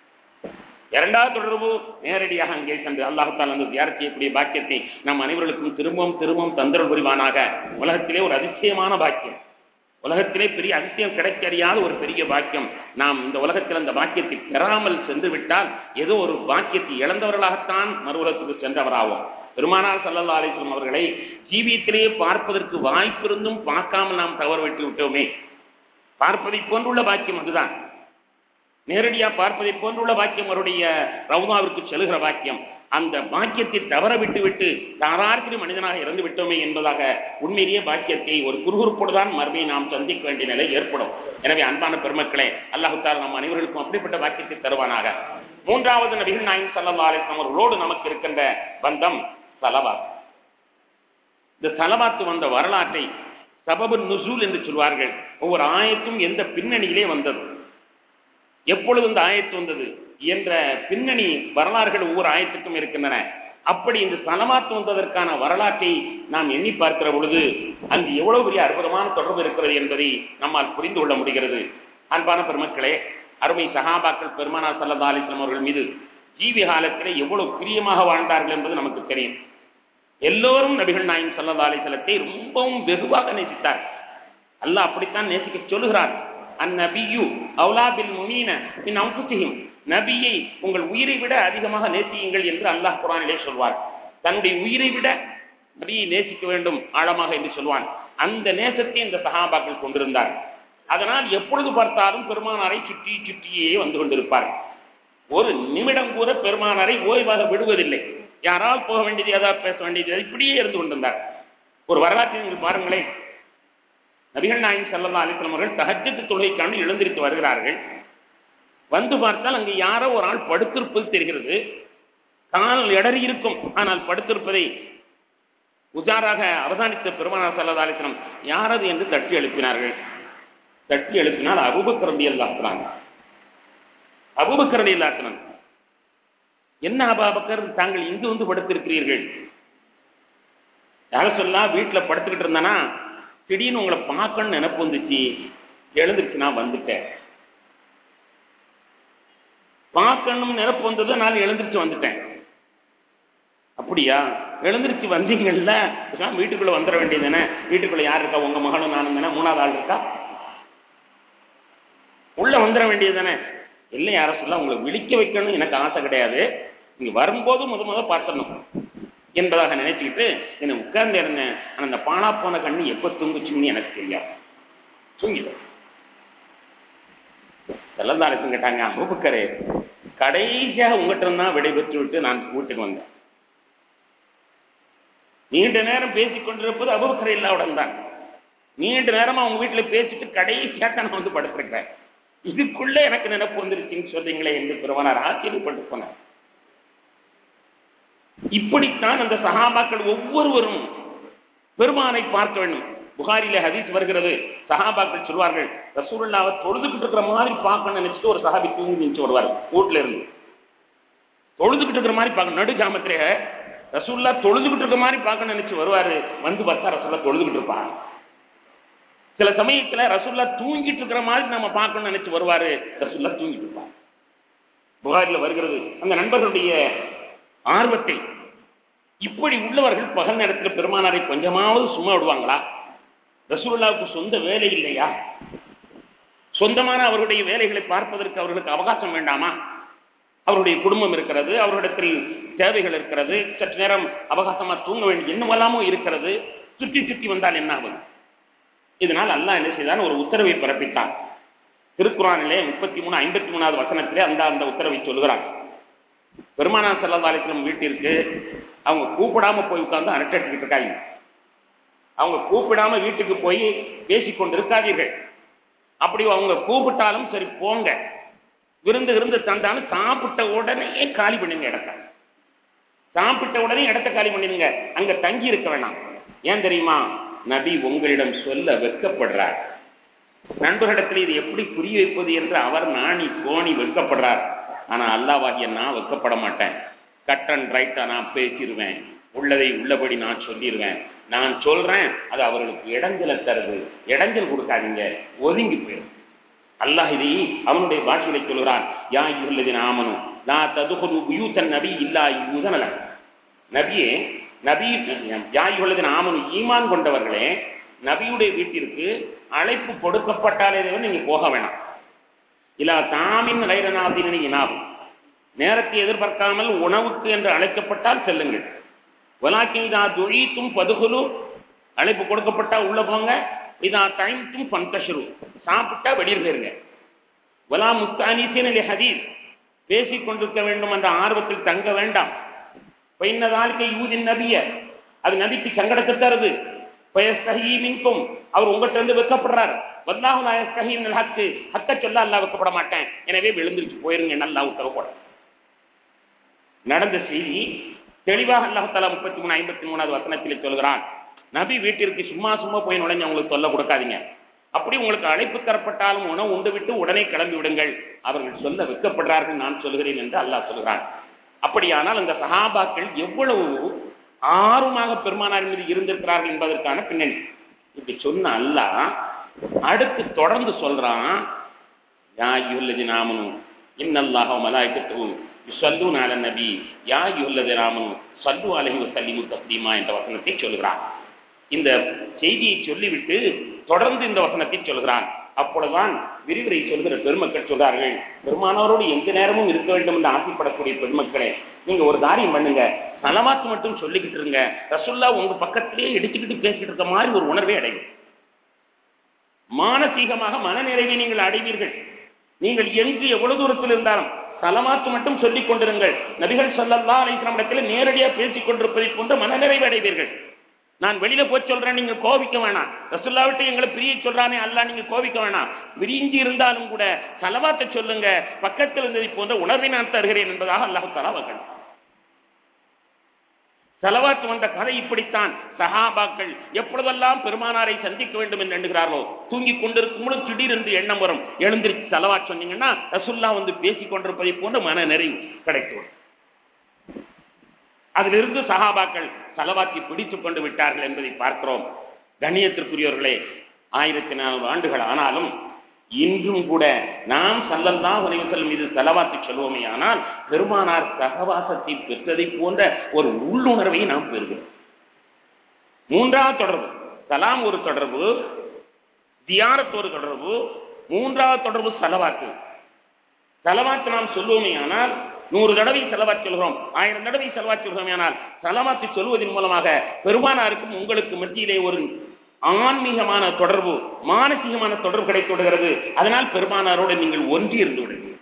இரண்டாவது தொடர்பு நேரடியாக அங்கே சென்று அல்லாஹால் அந்த தியாரம் செய்யக்கூடிய பாக்கியத்தை நம் அனைவர்களுக்கும் திரும்பவும் திரும்பவும் தந்திரல் புரிவானாக உலகத்திலே ஒரு அதிசயமான பாக்கியம் உலகத்திலே பெரிய அதிசயம் கிடைக்கறியாத ஒரு பெரிய பாக்கியம் நாம் இந்த உலகத்தில் அந்த பாக்கியத்தை பெறாமல் சென்று விட்டால் ஏதோ ஒரு பாக்கியத்தை இழந்தவர்களாகத்தான் மறு உலகத்துக்கு சென்றவராவோம் பெருமானார் சல்லல்லா அலிஸ்லம் அவர்களை ஜீவியத்திலேயே பார்ப்பதற்கு வாய்ப்பிருந்தும் பார்க்காமல் நாம் தவறு விட்டு விட்டோமே பார்ப்பதை போன்றுள்ள பாக்கியம் அதுதான் நேரடியா பார்ப்பதை போன்றுள்ள பாக்கியம் அவருடைய ரவுதாவிற்கு செல்லுகிற பாக்கியம் அந்த பாக்கியத்தை தவற விட்டு விட்டு தாரார்க்கிற மனிதனாக இறந்து விட்டோமே என்பதாக உண்மையிலேயே பாக்கியத்தை ஒரு குறுகுறுப்போடு தான் மறுமையை நாம் சந்திக்க வேண்டிய நிலை ஏற்படும் எனவே அன்பான பெருமக்களே அல்லாஹுத்தால் நம் அனைவருக்கும் அப்படிப்பட்ட பாக்கியத்தை தருவானாக மூன்றாவது நபிகள் நாயகம் சல்லா அலிஸ்லாம் அவர்களோடு நமக்கு இருக்கின்ற பந்தம் சலவாத் இந்த சலவாத்து வந்த வரலாற்றை சபபு நுசூல் என்று சொல்வார்கள் ஒவ்வொரு ஆயத்தும் எந்த பின்னணியிலே வந்தது எப்பொழுது இந்த ஆயத்து வந்தது என்ற பின்னணி வரலாறுகள் ஒவ்வொரு ஆயத்துக்கும் இருக்கின்றன அப்படி இந்த சலமாத்து வந்ததற்கான வரலாற்றை நாம் எண்ணி பார்க்கிற பொழுது அங்கு எவ்வளவு பெரிய அற்புதமான தொடர்பு இருக்கிறது என்பதை நம்மால் புரிந்து கொள்ள முடிகிறது அன்பான பெருமக்களே அருமை சகாபாக்கள் பெருமானார் சல்லா அலிஸ்லாம் அவர்கள் மீது ஜீவி காலத்திலே எவ்வளவு பிரியமாக வாழ்ந்தார்கள் என்பது நமக்கு தெரியும் எல்லோரும் நபிகள் நாயகம் சல்லா அலிஸ்லத்தை ரொம்பவும் வெகுவாக நேசித்தார் அல்லாஹ் அப்படித்தான் நேசிக்க சொல்லுகிறார் அந்நபியு அவுலா பில் முமீன மின் அங்குசிஹிம் நபியை உங்கள் உயிரை விட அதிகமாக நேசியுங்கள் என்று அல்லாஹ் குரானிலே சொல்வார் தன்னுடைய உயிரை விட நபியை நேசிக்க வேண்டும் ஆழமாக என்று சொல்வான் அந்த நேசத்தை இந்த சகாபாக்கள் கொண்டிருந்தார் அதனால் எப்பொழுது பார்த்தாலும் பெருமானாரை சுற்றி சுற்றியே வந்து கொண்டிருப்பார்கள் ஒரு நிமிடம் கூட பெருமானாரை ஓய்வாக விடுவதில்லை யாரால் போக வேண்டியது ஏதாவது பேச வேண்டியது இப்படியே இருந்து கொண்டிருந்தார் ஒரு வரலாற்றை நீங்கள் பாருங்களேன் நபிகள் நாயகம் செல்லல்லா அலிஸ்லாம் அவர்கள் தஹஜத்து தொழுகைக்காண்டு எழுந்திருத்து வருகிறார்கள் வந்து பார்த்தால் அங்கு யாரோ ஒரு ஆள் படுத்திருப்பது தெரிகிறது கால் இடறி இருக்கும் ஆனால் படுத்திருப்பதை உஜாராக அவதானித்த பெருமானார் சல்லா அலிஸ்லாம் யாரது என்று தட்டி எழுப்பினார்கள் தட்டி எழுப்பினால் அபுபக்கரண்டி அல்லாத்துறாங்க அபுபக்கரண்டி அல்லாத்துறாங்க என்ன அபாபக்கர் தாங்கள் இங்கு வந்து படுத்திருக்கிறீர்கள் யார சொல்லா வீட்டுல படுத்துக்கிட்டு இருந்தானா திடீர்னு உங்களை பார்க்கணும்னு நினைப்பு வந்துச்சு எழுந்துருச்சு நான் வந்துட்டேன் பார்க்கணும் நினைப்பு வந்தது நான் எழுந்திருச்சு வந்துட்டேன் அப்படியா எழுந்திருச்சு வந்தீங்கல்ல பேசாம வீட்டுக்குள்ள வந்துட வேண்டியதுதானே வீட்டுக்குள்ள யார் இருக்கா உங்க மகளும் நானும் தானே மூணாவது ஆள் இருக்கா உள்ள வந்துட வேண்டியதுதானே இல்லை யார சொல்ல உங்களை விழிக்க வைக்கணும்னு எனக்கு ஆசை கிடையாது நீங்க வரும்போது முத முத பார்த்தணும் என்பதாக நினைச்சுக்கிட்டு என்னை உட்கார்ந்து இருந்தேன் ஆனா அந்த பானா போன கண்ணு எப்ப தூங்குச்சுன்னு எனக்கு தெரியாது தூங்கிடும் செல்லந்தாரத்தும் கேட்டாங்க அபுபக்கரே கடைசியாக உங்ககிட்ட தான் விடைபெற்று விட்டு நான் வீட்டுக்கு வந்தேன் நீண்ட நேரம் பேசிக் கொண்டிருப்பது அபுபக்கரை இல்லாவுடன் தான் நீண்ட நேரமா உங்க வீட்டுல பேசிட்டு கடைசியாக நான் வந்து படுத்திருக்கிறேன் இதுக்குள்ள எனக்கு நினைப்பு வந்துருச்சுன்னு சொல்றீங்களே என்று பெருமானார் ஆச்சரியப்பட்டு போனார் இப்படித்தான் அந்த சகாபாக்கள் ஒவ்வொருவரும் பெருமானை பார்க்க வேண்டும் புகாரில ஹதீஸ் வருகிறது சஹாபாக்கள் சொல்வார்கள் ரசூலுல்லாவை தொழுதுகிட்டு இருக்கிற மாதிரி பார்க்கணும்னு நினைச்சிட்டு ஒரு சஹாபி தூங்கி நின்று வருவார் வீட்டுல இருந்து தொழுதுகிட்டு இருக்கிற மாதிரி பார்க்கணும் நடு ஜாமத்திலே ரசூல்லா தொழுதுகிட்டு இருக்கிற மாதிரி பார்க்கணும்னு நினைச்சு வருவாரு வந்து பார்த்தா ரசூல்லா தொழுதுகிட்டு இருப்பாங்க சில சமயத்துல ரசூல்லா தூங்கிட்டு இருக்கிற மாதிரி நம்ம பார்க்கணும்னு நினைச்சு வருவாரு ரசூல்லா தூங்கிட்டு இருப்பாங்க புகாரில வருகிறது அந்த நண்பர்களுடைய ஆர்வத்தை இப்படி உள்ளவர்கள் பகல் நேரத்தில் பெருமானாரை கொஞ்சமாவது சும்மா விடுவாங்களா ரசூலுல்லாவுக்கு சொந்த வேலை இல்லையா சொந்தமான அவருடைய வேலைகளை பார்ப்பதற்கு அவர்களுக்கு அவகாசம் வேண்டாமா அவருடைய குடும்பம் இருக்கிறது அவர்களிடத்தில் தேவைகள் இருக்கிறது சற்று நேரம் அவகாசமா தூங்க வேண்டிய என்னவெல்லாமோ இருக்கிறது சுற்றி சுற்றி வந்தால் என்ன ஆகும் இதனால் அல்லாஹ் என்ன செய்தான் ஒரு உத்தரவை பிறப்பித்தான் திருக்குறானிலே முப்பத்தி மூணு ஐம்பத்தி மூணாவது வசனத்திலே அந்த அந்த உத்தரவை சொல்கிறான் பெருமானா செல்லவாலயம் வீட்டிற்கு அவங்க கூப்பிடாம போய் உட்கார்ந்து அரட்டடிக்கிட்டு இருக்காங்க அவங்க கூப்பிடாம வீட்டுக்கு போய் பேசிக்கொண்டு இருக்காதீர்கள் அப்படி அவங்க கூப்பிட்டாலும் சரி போங்க விருந்து விருந்து தந்தாலும் சாப்பிட்ட உடனே காலி பண்ணுங்க இடத்த சாப்பிட்ட உடனே இடத்த காலி பண்ணிடுங்க அங்க தங்கி இருக்க வேணாம் ஏன் தெரியுமா நபி உங்களிடம் சொல்ல வெட்கப்படுறார் நண்பர்களிடத்தில் இது எப்படி புரிய வைப்பது என்று அவர் நாணி கோணி வெட்கப்படுறார் ஆனா அல்லாவாகிய நான் வெட்கப்பட மாட்டேன் கட் அண்ட் ரைட்டா நான் பேசிடுவேன் உள்ளதை உள்ளபடி நான் சொல்லிடுவேன் நான் சொல்றேன் அது அவர்களுக்கு இடைஞ்சல தருது இடைஞ்சல் கொடுக்காதீங்க ஒதுங்கி போயிடும் அல்லாஹ் இதை அவனுடைய பாஷையில சொல்கிறான் யா இவர்களது நாமனும் நான் ததுகுரு புயூத்தன் நபி இல்லா யுதனல நபியே நபி யா இவர்களது நாமனும் ஈமான் கொண்டவர்களே நபியுடைய வீட்டிற்கு அழைப்பு கொடுக்கப்பட்டாலே தவிர நீங்க போக வேணாம் இல்லா தாமின் கைரநாதினி இனாவும் நேரத்தை எதிர்பார்க்காமல் உணவுக்கு என்று அழைக்கப்பட்டால் செல்லுங்கள் வலாக்கின் இதா துழித்தும் பதுகுலு அழைப்பு கொடுக்கப்பட்டா உள்ள போங்க இதா டைம்த்தும் பந்தஷரு சாப்பிட்டா வெளியில் போயிருங்க வலா முத்தானிசின் ஹதீஸ் பேசிக் கொண்டிருக்க வேண்டும் என்ற ஆர்வத்தில் தங்க வேண்டாம் பைன்னதாலிக்க யூதின் நபிய அது நபிக்கு சங்கடத்தை தருது மின்கும் அவர் உங்கள்கிட்ட இருந்து வெக்கப்படுறார் வல்லாஹு நாயஸ்கஹீன் ஹக்கு ஹக்க சொல்ல அல்லா வைக்கப்பட மாட்டேன் எனவே விழுந்துருச்சு போயிருங்க நல்லா உத்தரவு போட நடந்த செய்தி தெளிவாக அல்லாஹால முப்பத்தி மூணு ஐம்பத்தி மூணாவது வசனத்தில் சொல்கிறான் நபி வீட்டிற்கு சும்மா சும்மா போய் நுழைஞ்சு அவங்களுக்கு சொல்ல கொடுக்காதீங்க அப்படி உங்களுக்கு அழைப்பு தரப்பட்டாலும் உணவு உண்டு விட்டு உடனே கிளம்பி விடுங்கள் அவர்கள் சொல்ல வைக்கப்படுறார்கள் நான் சொல்கிறேன் என்று அல்லாஹ் சொல்கிறான் அப்படியானால் அந்த சஹாபாக்கள் எவ்வளவு ஆர்வமாக பெருமானார் மீது இருந்திருக்கிறார்கள் என்பதற்கான பின்னணி இப்படி சொன்ன அல்லாஹ் அடுத்து தொடர்ந்து சொல்றான் யா யுல்லதி நாமனும் இன்னல்லாஹ மலாய்க்கத்து யுசல்லூன் அல நபி யா யுல்லதி நாமனும் சல்லு அலஹி வசல்லிமு தஸ்லீமா என்ற வசனத்தை சொல்கிறான் இந்த செய்தியை சொல்லிவிட்டு தொடர்ந்து இந்த வசனத்தை சொல்கிறான் அப்பொழுதுதான் விரிவுரை சொல்கிற பெருமக்கள் சொல்றார்கள் பெருமானவரோடு எந்த நேரமும் இருக்க வேண்டும் என்று ஆசைப்படக்கூடிய பெருமக்களே நீங்க ஒரு காரியம் பண்ணுங்க நலமாத்து மட்டும் சொல்லிக்கிட்டு இருங்க ரசுல்லா உங்க பக்கத்திலேயே இடிச்சுக்கிட்டு பேசிக்கிட்டு இருக்க மாதிரி ஒரு உணர்வை அடையும் மானசீகமாக மனநிறைவை நீங்கள் அடைவீர்கள் நீங்கள் எங்கு எவ்வளவு தூரத்தில் இருந்தாலும் தலமாத்து மட்டும் சொல்லிக் கொண்டிருங்கள் நபிகள் சொல்லல்லா அழைக்கிறமிடத்தில் நேரடியா பேசிக் கொண்டிருப்பதை போன்ற மனநிறைவு அடைவீர்கள் நான் வெளியில போய் சொல்றேன் நீங்க கோபிக்க வேணாம் ரசுல்லா விட்டு எங்களை பிரிய சொல்றானே அல்ல நீங்க கோபிக்க வேணாம் விரிஞ்சி இருந்தாலும் கூட தலவாத்தை சொல்லுங்க பக்கத்தில் இருந்ததை போன்ற உணர்வை நான் தருகிறேன் என்பதாக அல்லாஹு தலா வைக்கணும் செலவாத்து வந்த கதை இப்படித்தான் சஹாபாக்கள் எப்பொழுதெல்லாம் பெருமானாரை சந்திக்க வேண்டும் என்று எண்ணுகிறார்களோ தூங்கி கொண்டிருக்கும் பொழுது திடீரென்று எண்ணம் வரும் எழுந்திருச்சு செலவா சொன்னீங்கன்னா ரசுல்லா வந்து பேசிக் கொண்டிருப்பதை போன்ற மன நிறைவு கிடைக்கும் அதிலிருந்து சஹாபாக்கள் செலவாக்கி பிடித்துக் கொண்டு விட்டார்கள் என்பதை பார்க்கிறோம் கண்ணியத்திற்குரியவர்களே ஆயிரத்தி நானூறு ஆண்டுகள் ஆனாலும் இன்றும் கூட நாம் சல்லல்லா உலகத்தில் மீது செலவாத்து சொல்வோமே ஆனால் பெருமானார் சகவாசத்தை பெற்றதை போன்ற ஒரு உள்ளுணர்வை நாம் பெறுகிறோம் மூன்றாவது தொடர்பு சலாம் ஒரு தொடர்பு தியாரத் ஒரு தொடர்பு மூன்றாவது தொடர்பு செலவாத்து செலவாத்து நாம் சொல்வோமே ஆனால் நூறு தடவை செலவாத் சொல்கிறோம் ஆயிரம் தடவை செலவாத் சொல்கிறோம் ஆனால் செலவாத்து சொல்வதன் மூலமாக பெருமானாருக்கும் உங்களுக்கு மத்தியிலே ஒரு ஆன்மீகமான தொடர்பு மானசீகமான தொடர்பு கிடைத்து விடுகிறது அதனால் பெருமானாரோடு நீங்கள் ஒன்றி இருந்து விடுங்கள்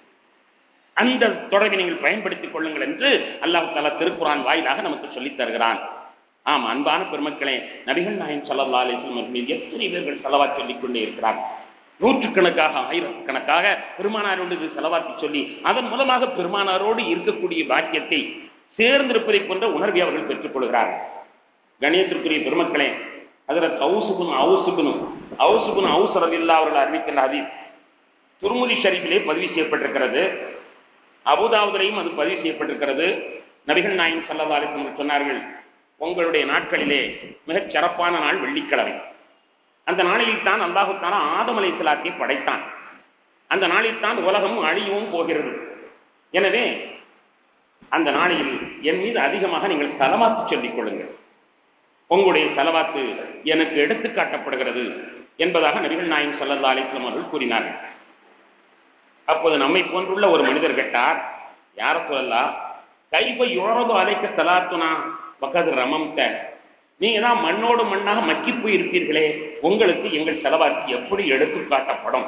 அந்த தொடர்பை நீங்கள் பயன்படுத்திக் கொள்ளுங்கள் என்று அல்லாஹ் தாலா திருக்குறான் வாயிலாக நமக்கு சொல்லித் தருகிறான் ஆம் அன்பான பெருமக்களே நபிகள் நாயன் சல்லா அலிஸ்லம் மீது எத்தனை பேர்கள் செலவாத் சொல்லிக் கொண்டே இருக்கிறார் நூற்றுக்கணக்காக ஆயிரக்கணக்காக பெருமானாரோடு செலவாத்தி சொல்லி அதன் மூலமாக பெருமானாரோடு இருக்கக்கூடிய பாக்கியத்தை சேர்ந்திருப்பதை போன்ற உணர்வை அவர்கள் பெற்றுக் கொள்கிறார்கள் கணியத்திற்குரிய பெருமக்களே அதில் அவுசுகுன் அவுசுகுனும் அவுசுகுன் அவுசரது இல்லா அவர்கள் அறிவிக்கின்ற ஹதீஸ் துருமுதி ஷரீஃபிலே பதிவு செய்யப்பட்டிருக்கிறது அபுதாவுதிலையும் அது பதிவு செய்யப்பட்டிருக்கிறது நபிகள் நாயின் சல்லா அலிஸ்லம் சொன்னார்கள் உங்களுடைய நாட்களிலே மிகச் சிறப்பான நாள் வெள்ளிக்கிழமை அந்த நாளில் தான் அல்லாஹு தாலா ஆதம் அலை சலாத்தை படைத்தான் அந்த நாளில் தான் உலகம் அழியவும் போகிறது எனவே அந்த நாளில் என் மீது அதிகமாக நீங்கள் தலமாத்து சொல்லிக் கொள்ளுங்கள் உங்களுடைய செலவாத்து எனக்கு எடுத்து காட்டப்படுகிறது என்பதாக நபிகள் நாயன் சல்லா அலிஸ்லாம் அவர்கள் கூறினார்கள் அப்போது நம்மை போன்றுள்ள ஒரு மனிதர் கேட்டார் யார சொல்லலாம் கைப்பை யோரது அலைக்க சலாத்துனா பக்கத்து ரமம்த நீங்க தான் மண்ணோடு மண்ணாக மக்கி போய் இருப்பீர்களே உங்களுக்கு எங்கள் செலவாத்து எப்படி எடுத்து காட்டப்படும்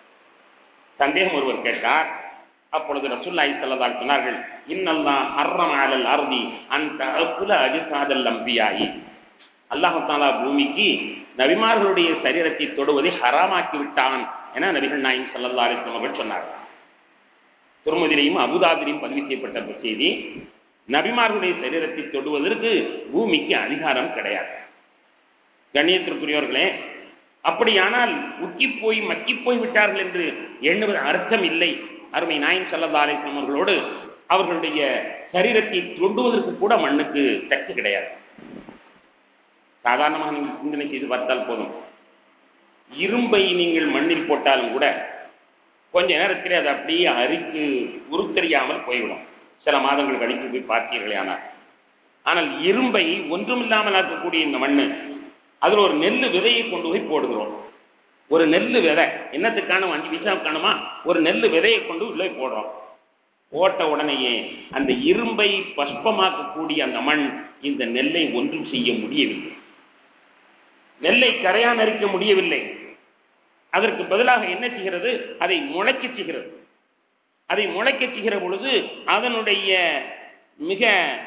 சந்தேகம் ஒருவர் கேட்டார் அப்பொழுது ரசுல்லாய் செல்லதால் சொன்னார்கள் இன்னல்லா ஹர்ரம் அலல் அருதி அந்த அகுல அஜிசாதல் அம்பியாயி அல்லாஹாலா பூமிக்கு நபிமார்களுடைய சரீரத்தை தொடுவதை ஹராமாக்கி விட்டான் என நபிகள் நாயின் சல்லா அலிஸ்லாம் அவர்கள் சொன்னார் திருமதியிலையும் அபுதாபிலையும் பதிவு செய்யப்பட்ட செய்தி நபிமார்களுடைய சரீரத்தை தொடுவதற்கு பூமிக்கு அதிகாரம் கிடையாது கண்ணியத்திற்குரியவர்களே அப்படியானால் உக்கி போய் மக்கி போய் விட்டார்கள் என்று எண்ணுவது அர்த்தம் இல்லை அருமை நாயின் சல்லா அலிஸ்லாம் அவர்களோடு அவர்களுடைய சரீரத்தை தொண்டுவதற்கு கூட மண்ணுக்கு சக்தி கிடையாது சாதாரணமாக நீங்கள் சிந்தனை செய்து பார்த்தால் போதும் இரும்பை நீங்கள் மண்ணில் போட்டாலும் கூட கொஞ்ச நேரத்தில் அது அப்படியே அரிக்கு உருத்தெரியாமல் போய்விடும் சில மாதங்கள் கழித்து போய் பார்த்தீர்களே ஆனால் ஆனால் இரும்பை ஒன்றுமில்லாமல் ஆக்கக்கூடிய இந்த மண்ணு அதுல ஒரு நெல்லு விதையை கொண்டு போய் போடுகிறோம் ஒரு நெல்லு விதை என்னத்துக்கான அஞ்சு பைசா காணுமா ஒரு நெல்லு விதையை கொண்டு உள்ளே போடுறோம் போட்ட உடனேயே அந்த இரும்பை பஸ்பமாக்கக்கூடிய அந்த மண் இந்த நெல்லை ஒன்றும் செய்ய முடியவில்லை நெல்லை கரையான் அரிக்க முடியவில்லை அதற்கு பதிலாக என்ன செய்கிறது அதை முளைக்க செய்கிறது அதை முளைக்க செய்கிற பொழுது அதனுடைய மிக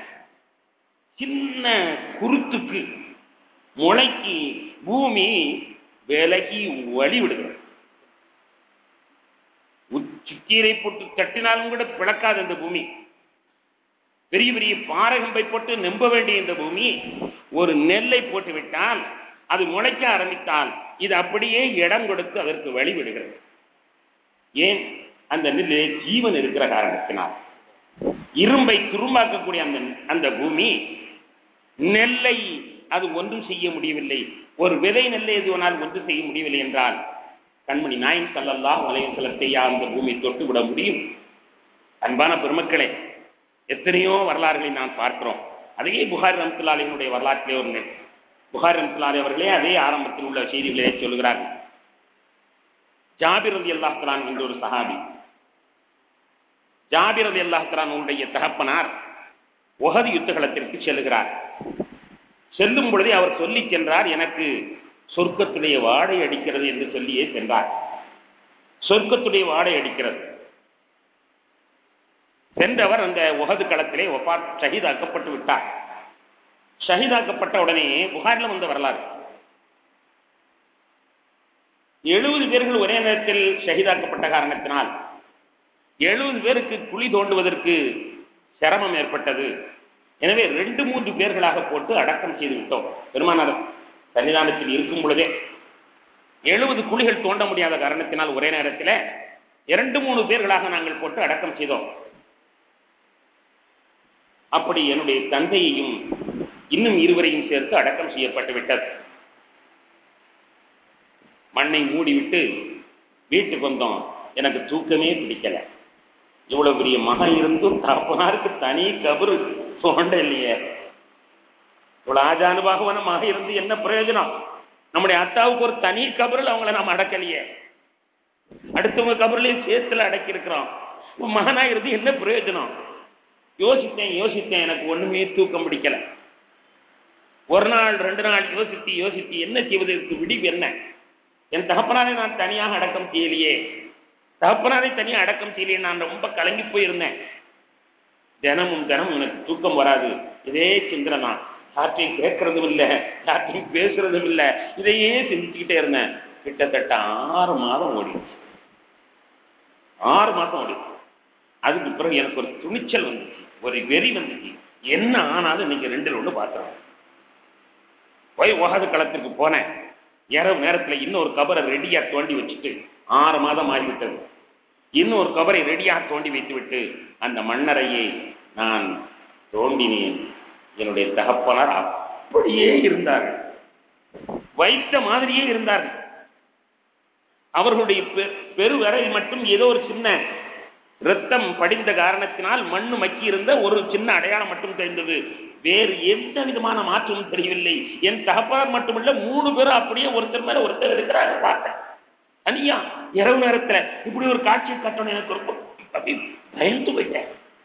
சின்ன குருத்துக்கு முளைக்கு பூமி விலகி வழி விடுகிறது உச்சிக்கீரை போட்டு தட்டினாலும் கூட பிளக்காது இந்த பூமி பெரிய பெரிய பாரகம்பை போட்டு நம்ப வேண்டிய இந்த பூமி ஒரு நெல்லை போட்டு விட்டால் அது முளைக்க ஆரம்பித்தால் இது அப்படியே இடம் கொடுத்து அதற்கு வழி விடுகிறது ஏன் அந்த நெல்லிலே ஜீவன் இருக்கிற காரணத்தினால் இரும்பை துரும்பாக்கக்கூடிய அந்த அந்த பூமி நெல்லை அது ஒன்றும் செய்ய முடியவில்லை ஒரு விதை நெல்லை எதுவனால் ஒன்றும் செய்ய முடியவில்லை என்றால் கண்மணி நாயின் சல்லல்லா வலையம் செல்லத்தையா அந்த பூமி தொட்டு விட முடியும் அன்பான பெருமக்களே எத்தனையோ வரலாறுகளை நான் பார்க்கிறோம் அதையே புகாரி ரம்சுல்லாலினுடைய வரலாற்றிலே ஒரு புகாரி ரம்சுல்லாலி அவர்களே அதே ஆரம்பத்தில் உள்ள செய்திகளே சொல்கிறார்கள் ஜாபிர் அலி அல்லாஹலான் என்ற ஒரு சஹாபி ஜாபிர் அலி அல்லாஹலானுடைய தகப்பனார் உகது யுத்தகலத்திற்கு செல்லுகிறார் செல்லும் பொழுதே அவர் சொல்லி சென்றார் எனக்கு சொர்க்கத்துடைய வாடை அடிக்கிறது என்று சொல்லியே சென்றார் சொர்க்கத்துடைய வாடை அடிக்கிறது சென்றவர் அந்த உகது களத்திலே ஒப்பா ஷஹீதாக்கப்பட்டு விட்டார் ஷஹீதாக்கப்பட்ட உடனே புகாரில் வந்த வரலாறு எழுபது பேர்கள் ஒரே நேரத்தில் ஷஹீதாக்கப்பட்ட காரணத்தினால் எழுபது பேருக்கு குழி தோண்டுவதற்கு சிரமம் ஏற்பட்டது எனவே ரெண்டு மூன்று பேர்களாக போட்டு அடக்கம் செய்து விட்டோம் பெருமானார் சன்னிதானத்தில் இருக்கும் பொழுதே எழுபது குழிகள் தோண்ட முடியாத காரணத்தினால் ஒரே நேரத்தில் இரண்டு மூணு பேர்களாக நாங்கள் போட்டு அடக்கம் செய்தோம் அப்படி என்னுடைய தந்தையையும் இன்னும் இருவரையும் சேர்த்து அடக்கம் செய்யப்பட்டு விட்டது மண்ணை மூடிவிட்டு வீட்டுக்கு வந்தோம் எனக்கு தூக்கமே பிடிக்கல இவ்வளவு பெரிய மகன் இருந்தும் தகப்பனாருக்கு தனி கபரு தோண்ட இல்லையே இவ்வளவு ஆஜானுபாகவனமாக இருந்து என்ன பிரயோஜனம் நம்முடைய அத்தாவுக்கு ஒரு தனி கபரில் அவங்கள நாம் அடக்கலையே அடுத்தவங்க கபரிலையும் சேர்த்துல அடக்கி இருக்கிறோம் மகனா இருந்து என்ன பிரயோஜனம் யோசித்தேன் யோசித்தேன் எனக்கு ஒண்ணுமே தூக்கம் பிடிக்கல ஒரு நாள் ரெண்டு நாள் யோசித்து யோசித்து என்ன செய்வதற்கு விடிவு என்ன என் தகப்பனாரை நான் தனியாக அடக்கம் செய்யலையே தகப்பனாரை தனியாக அடக்கம் செய்யலையே நான் ரொம்ப கலங்கி போயிருந்தேன் தினமும் தினமும் எனக்கு தூக்கம் வராது இதே சிந்தனை தான் யார்ட்டையும் கேட்கறதும் இல்லை யார்ட்டையும் பேசுறதும் இல்லை இதையே சிந்திச்சுக்கிட்டே இருந்தேன் கிட்டத்தட்ட ஆறு மாதம் ஓடிடுச்சு ஆறு மாதம் ஓடிடுச்சு அதுக்கு பிறகு எனக்கு ஒரு துணிச்சல் வந்துச்சு ஒரு வெறி வந்துச்சு என்ன ஆனாலும் இன்னைக்கு ரெண்டுல ஒண்ணு பாத்துறேன் போய் உகாது களத்திற்கு போனேன் இரவு நேரத்துல இன்னொரு கபரை ரெடியா தோண்டி வச்சுட்டு ஆறு மாதம் ஆகிவிட்டது இன்னொரு கபரை ரெடியா தோண்டி வைத்து விட்டு அந்த மண்ணறையை நான் தோண்டினேன் என்னுடைய தகப்பனார் அப்படியே இருந்தார்கள் வைத்த மாதிரியே இருந்தார்கள் அவர்களுடைய பெருவரை மட்டும் ஏதோ ஒரு சின்ன ரத்தம் படிந்த காரணத்தினால் மண்ணு மக்கி இருந்த ஒரு சின்ன அடையாளம் மட்டும் தெரிந்தது வேறு எந்த விதமான மாற்றமும் தெரியவில்லை என் தகப்பனார் மட்டுமல்ல மூணு பேரும் அப்படியே ஒருத்தர் மேல ஒருத்தர் இருக்கிறாங்க பார்த்தேன் தனியா இரவு நேரத்துல இப்படி ஒரு காட்சியை கட்டணும் எனக்கு ரொம்ப பயந்து போயிட்டேன்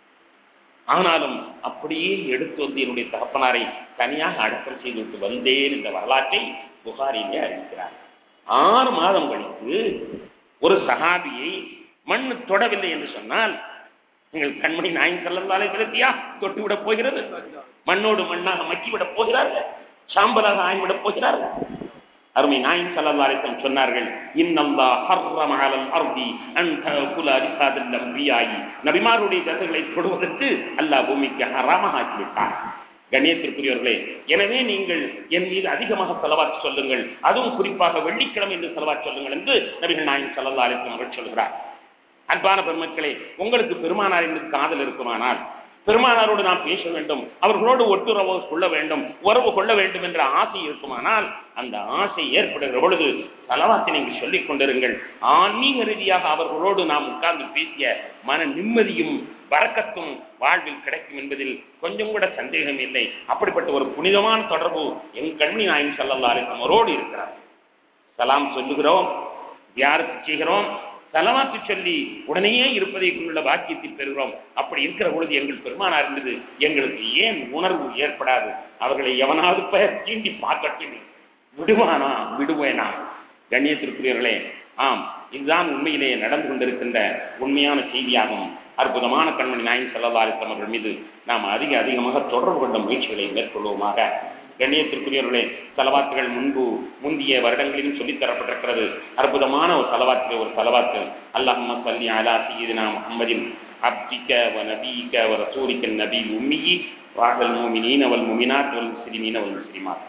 ஆனாலும் அப்படியே எடுத்து வந்து என்னுடைய தகப்பனாரை தனியாக அடக்கம் செய்து விட்டு வந்தேன் இந்த வரலாற்றை புகாரிலே அறிவிக்கிறார் ஆறு மாதம் கழித்து ஒரு சகாபியை மண் தொடவில்லை என்று சொன்னால் நீங்கள் கண்மணி நாயின் செல்லந்தாலே செலுத்தியா தொட்டு விட போகிறது மண்ணோடு மண்ணாக மக்கிவிடப் போகிறார்கள் சாம்பலாக ஆகிவிடப் போகிறார்கள் அருமை நாயின் சல்லல்லாரிசம் சொன்னார்கள் இன்னல்லா ஹர்ரம் அலல் அர்தி அந்த குல அரிசாதில் நம்பியாயி நபிமாருடைய கதைகளை தொடுவதற்கு அல்லாஹ் பூமிக்கு ஹராமாக ஆக்கிவிட்டார் கண்ணியத்திற்குரியவர்களே எனவே நீங்கள் என் மீது அதிகமாக செலவாற்றி சொல்லுங்கள் அதுவும் குறிப்பாக வெள்ளிக்கிழமை என்று செலவாற்றி சொல்லுங்கள் என்று நபிகள் நாயின் சல்லல்லா அலிசம் அவர்கள் சொல்கிறார் அன்பான பெருமக்களே உங்களுக்கு பெருமானாரின் மீது காதல் இருக்குமானால் பெருமானாரோடு நாம் பேச வேண்டும் அவர்களோடு ஒட்டுறவு கொள்ள வேண்டும் உறவு கொள்ள வேண்டும் என்ற ஆசை இருக்குமானால் அந்த ஆசை ஏற்படுகிற பொழுது தலவாத்தை நீங்கள் சொல்லிக் கொண்டிருங்கள் ஆன்மீக ரீதியாக அவர்களோடு நாம் உட்கார்ந்து பேசிய மன நிம்மதியும் வரக்கத்தும் வாழ்வில் கிடைக்கும் என்பதில் கொஞ்சம் கூட சந்தேகம் இல்லை அப்படிப்பட்ட ஒரு புனிதமான தொடர்பு என் கண்மணி நாயின் சல்லல்லா அவரோடு இருக்கிறார் சலாம் சொல்லுகிறோம் யாருக்கு செய்கிறோம் தலவாத்து சொல்லி உடனேயே இருப்பதை கொண்டுள்ள வாக்கியத்தை பெறுகிறோம் அப்படி இருக்கிற பொழுது எங்கள் பெருமானார் இருந்தது எங்களுக்கு ஏன் உணர்வு ஏற்படாது அவர்களை எவனாவது பெயர் தீண்டி பார்க்கட்டும் விடுவானா விடுவேனா கண்ணியத்திற்குரியவர்களே ஆம் இதுதான் உண்மையிலேயே நடந்து கொண்டிருக்கின்ற உண்மையான செய்தியாகும் அற்புதமான கண்மணி நாயன் செல்லவாரித்தம் அவர்கள் மீது நாம் அதிக அதிகமாக தொடர்பு கொண்ட முயற்சிகளை மேற்கொள்வோமாக கண்ணியத்திற்குரியவர்களே தலவாத்துகள் முன்பு முந்திய வருடங்களிலும் சொல்லித் தரப்பட்டிருக்கிறது அற்புதமான ஒரு தலவாத்து ஒரு தலவாத்து அல்லாஹ் சல்லி அலா சீதினா முகமதின் அப்திக்க வ நபீக்க வ ரசூலிக்க நபி உம்மியி வாகல் மூமினீன வல் முமினாத் வல் முஸ்லிமீன வல் முஸ்லிமாத்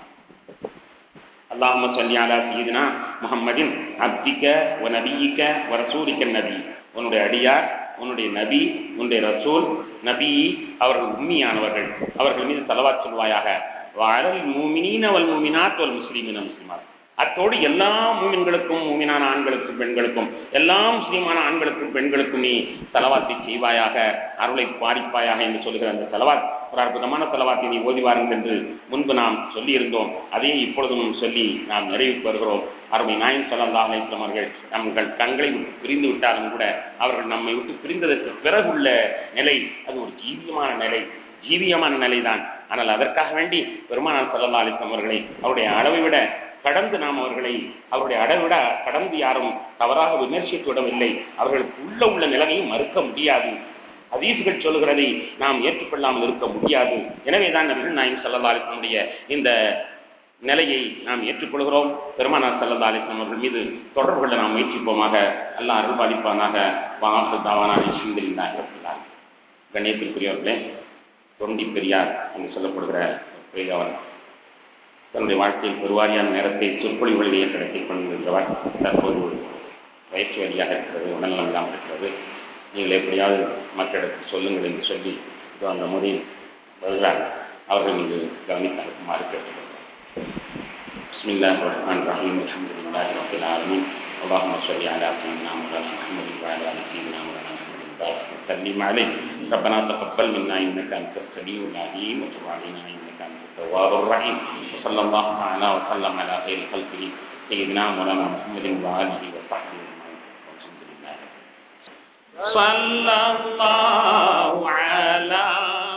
அல்லாஹ் சல்லி அலா சீதினா முகம்மதின் அப்திக்க வ நபீக்க வ ரசூலிக்க நபி உன்னுடைய அடியார் உன்னுடைய நபி உன்னுடைய ரசூல் நபி அவர்கள் உண்மையானவர்கள் அவர்கள் மீது தலவாத் சொல்வாயாக வாழல் மூமினீன வல் மூமினாத் வல் முஸ்லிமின முஸ்லிமாத் அத்தோடு எல்லா மூமின்களுக்கும் மூமினான ஆண்களுக்கும் பெண்களுக்கும் எல்லா முஸ்லீமான ஆண்களுக்கும் பெண்களுக்கும் நீ தலவாத்தை செய்வாயாக அருளை பாரிப்பாயாக என்று சொல்லுகிற அந்த தலவாத் ஒரு அற்புதமான தலவாத்தை நீ ஓதி வாருங்கள் என்று முன்பு நாம் சொல்லி இருந்தோம் அதையே இப்பொழுதும் சொல்லி நாம் நிறைவுக்கு வருகிறோம் அருமை நாயன் சல்லா அலிஸ்லாம் அவர்கள் நம்மங்கள் தங்களை விட்டு பிரிந்து விட்டாலும் கூட அவர்கள் நம்மை விட்டு பிரிந்ததற்கு பிறகுள்ள நிலை அது ஒரு ஜீவியமான நிலை ஜீவியமான நிலைதான் ஆனால் அதற்காக வேண்டி பெருமானார் சல்லா அலிஸ்லாம் அவர்களை அவருடைய அளவை விட கடந்து நாம் அவர்களை அவருடைய அடவிட கடந்து யாரும் தவறாக விமர்சித்து விடவில்லை அவர்களுக்கு உள்ள உள்ள நிலைமையும் மறுக்க முடியாது அதீசுகள் சொல்லுகிறதை நாம் ஏற்றுக்கொள்ளாமல் இருக்க முடியாது எனவேதான் நபிகள் நாயன் சல்லா அலிஸ்லமுடைய இந்த நிலையை நாம் ஏற்றுக்கொள்கிறோம் பெருமானார் சல்லா அலிஸ்லாம் அவர்கள் மீது தொடர்பு கொள்ள நாம் முயற்சிப்போமாக அல்லாஹ் அருள்பாலிப்பானாக வாசு தாவானாக சிந்திரிந்தார் கண்ணியத்திற்குரியவர்களே தொண்டி பெரியார் என்று சொல்லப்படுகிற பெரியவர் தன்னுடைய வாழ்க்கையில் பெருவாரியான நேரத்தை சொற்பொழிவுகளிலேயே கிடைத்துக் கொண்டிருக்கிறவர் தற்போது பயிற்சி வழியாக இருக்கிறது உடல்நலம் இல்லாமல் இருக்கிறது நீங்கள் எப்படியாவது மக்களிடத்தில் சொல்லுங்கள் என்று சொல்லி இதோ அந்த முறையில் வருகிறார்கள் அவர்கள் மீது கவனித்து அனுப்புமாறு கேட்டுக்கொள்கிறேன் بسم الله الرحمن الرحيم الحمد لله رب العالمين اللهم صل على سيدنا مولانا محمد وعلى ال سيدنا مولانا محمد وبارك وسلم عليه ربنا تقبل منا انك انت السميع العليم وتب علينا انك انت التواب الرحيم وصلى الله تعالى وسلم على خير خلقه سيدنا مولانا محمد وآله وصحبه أجمعين والحمد لله صلى الله على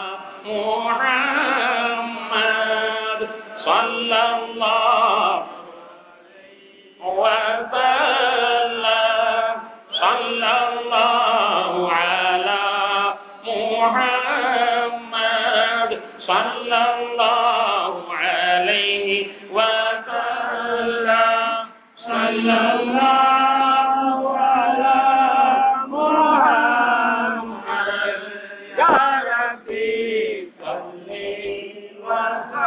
محمد صلى الله وسلم صلى الله على محمد صلى الله عليه وسلم صلى الله على محمد يا ربي صل وسلم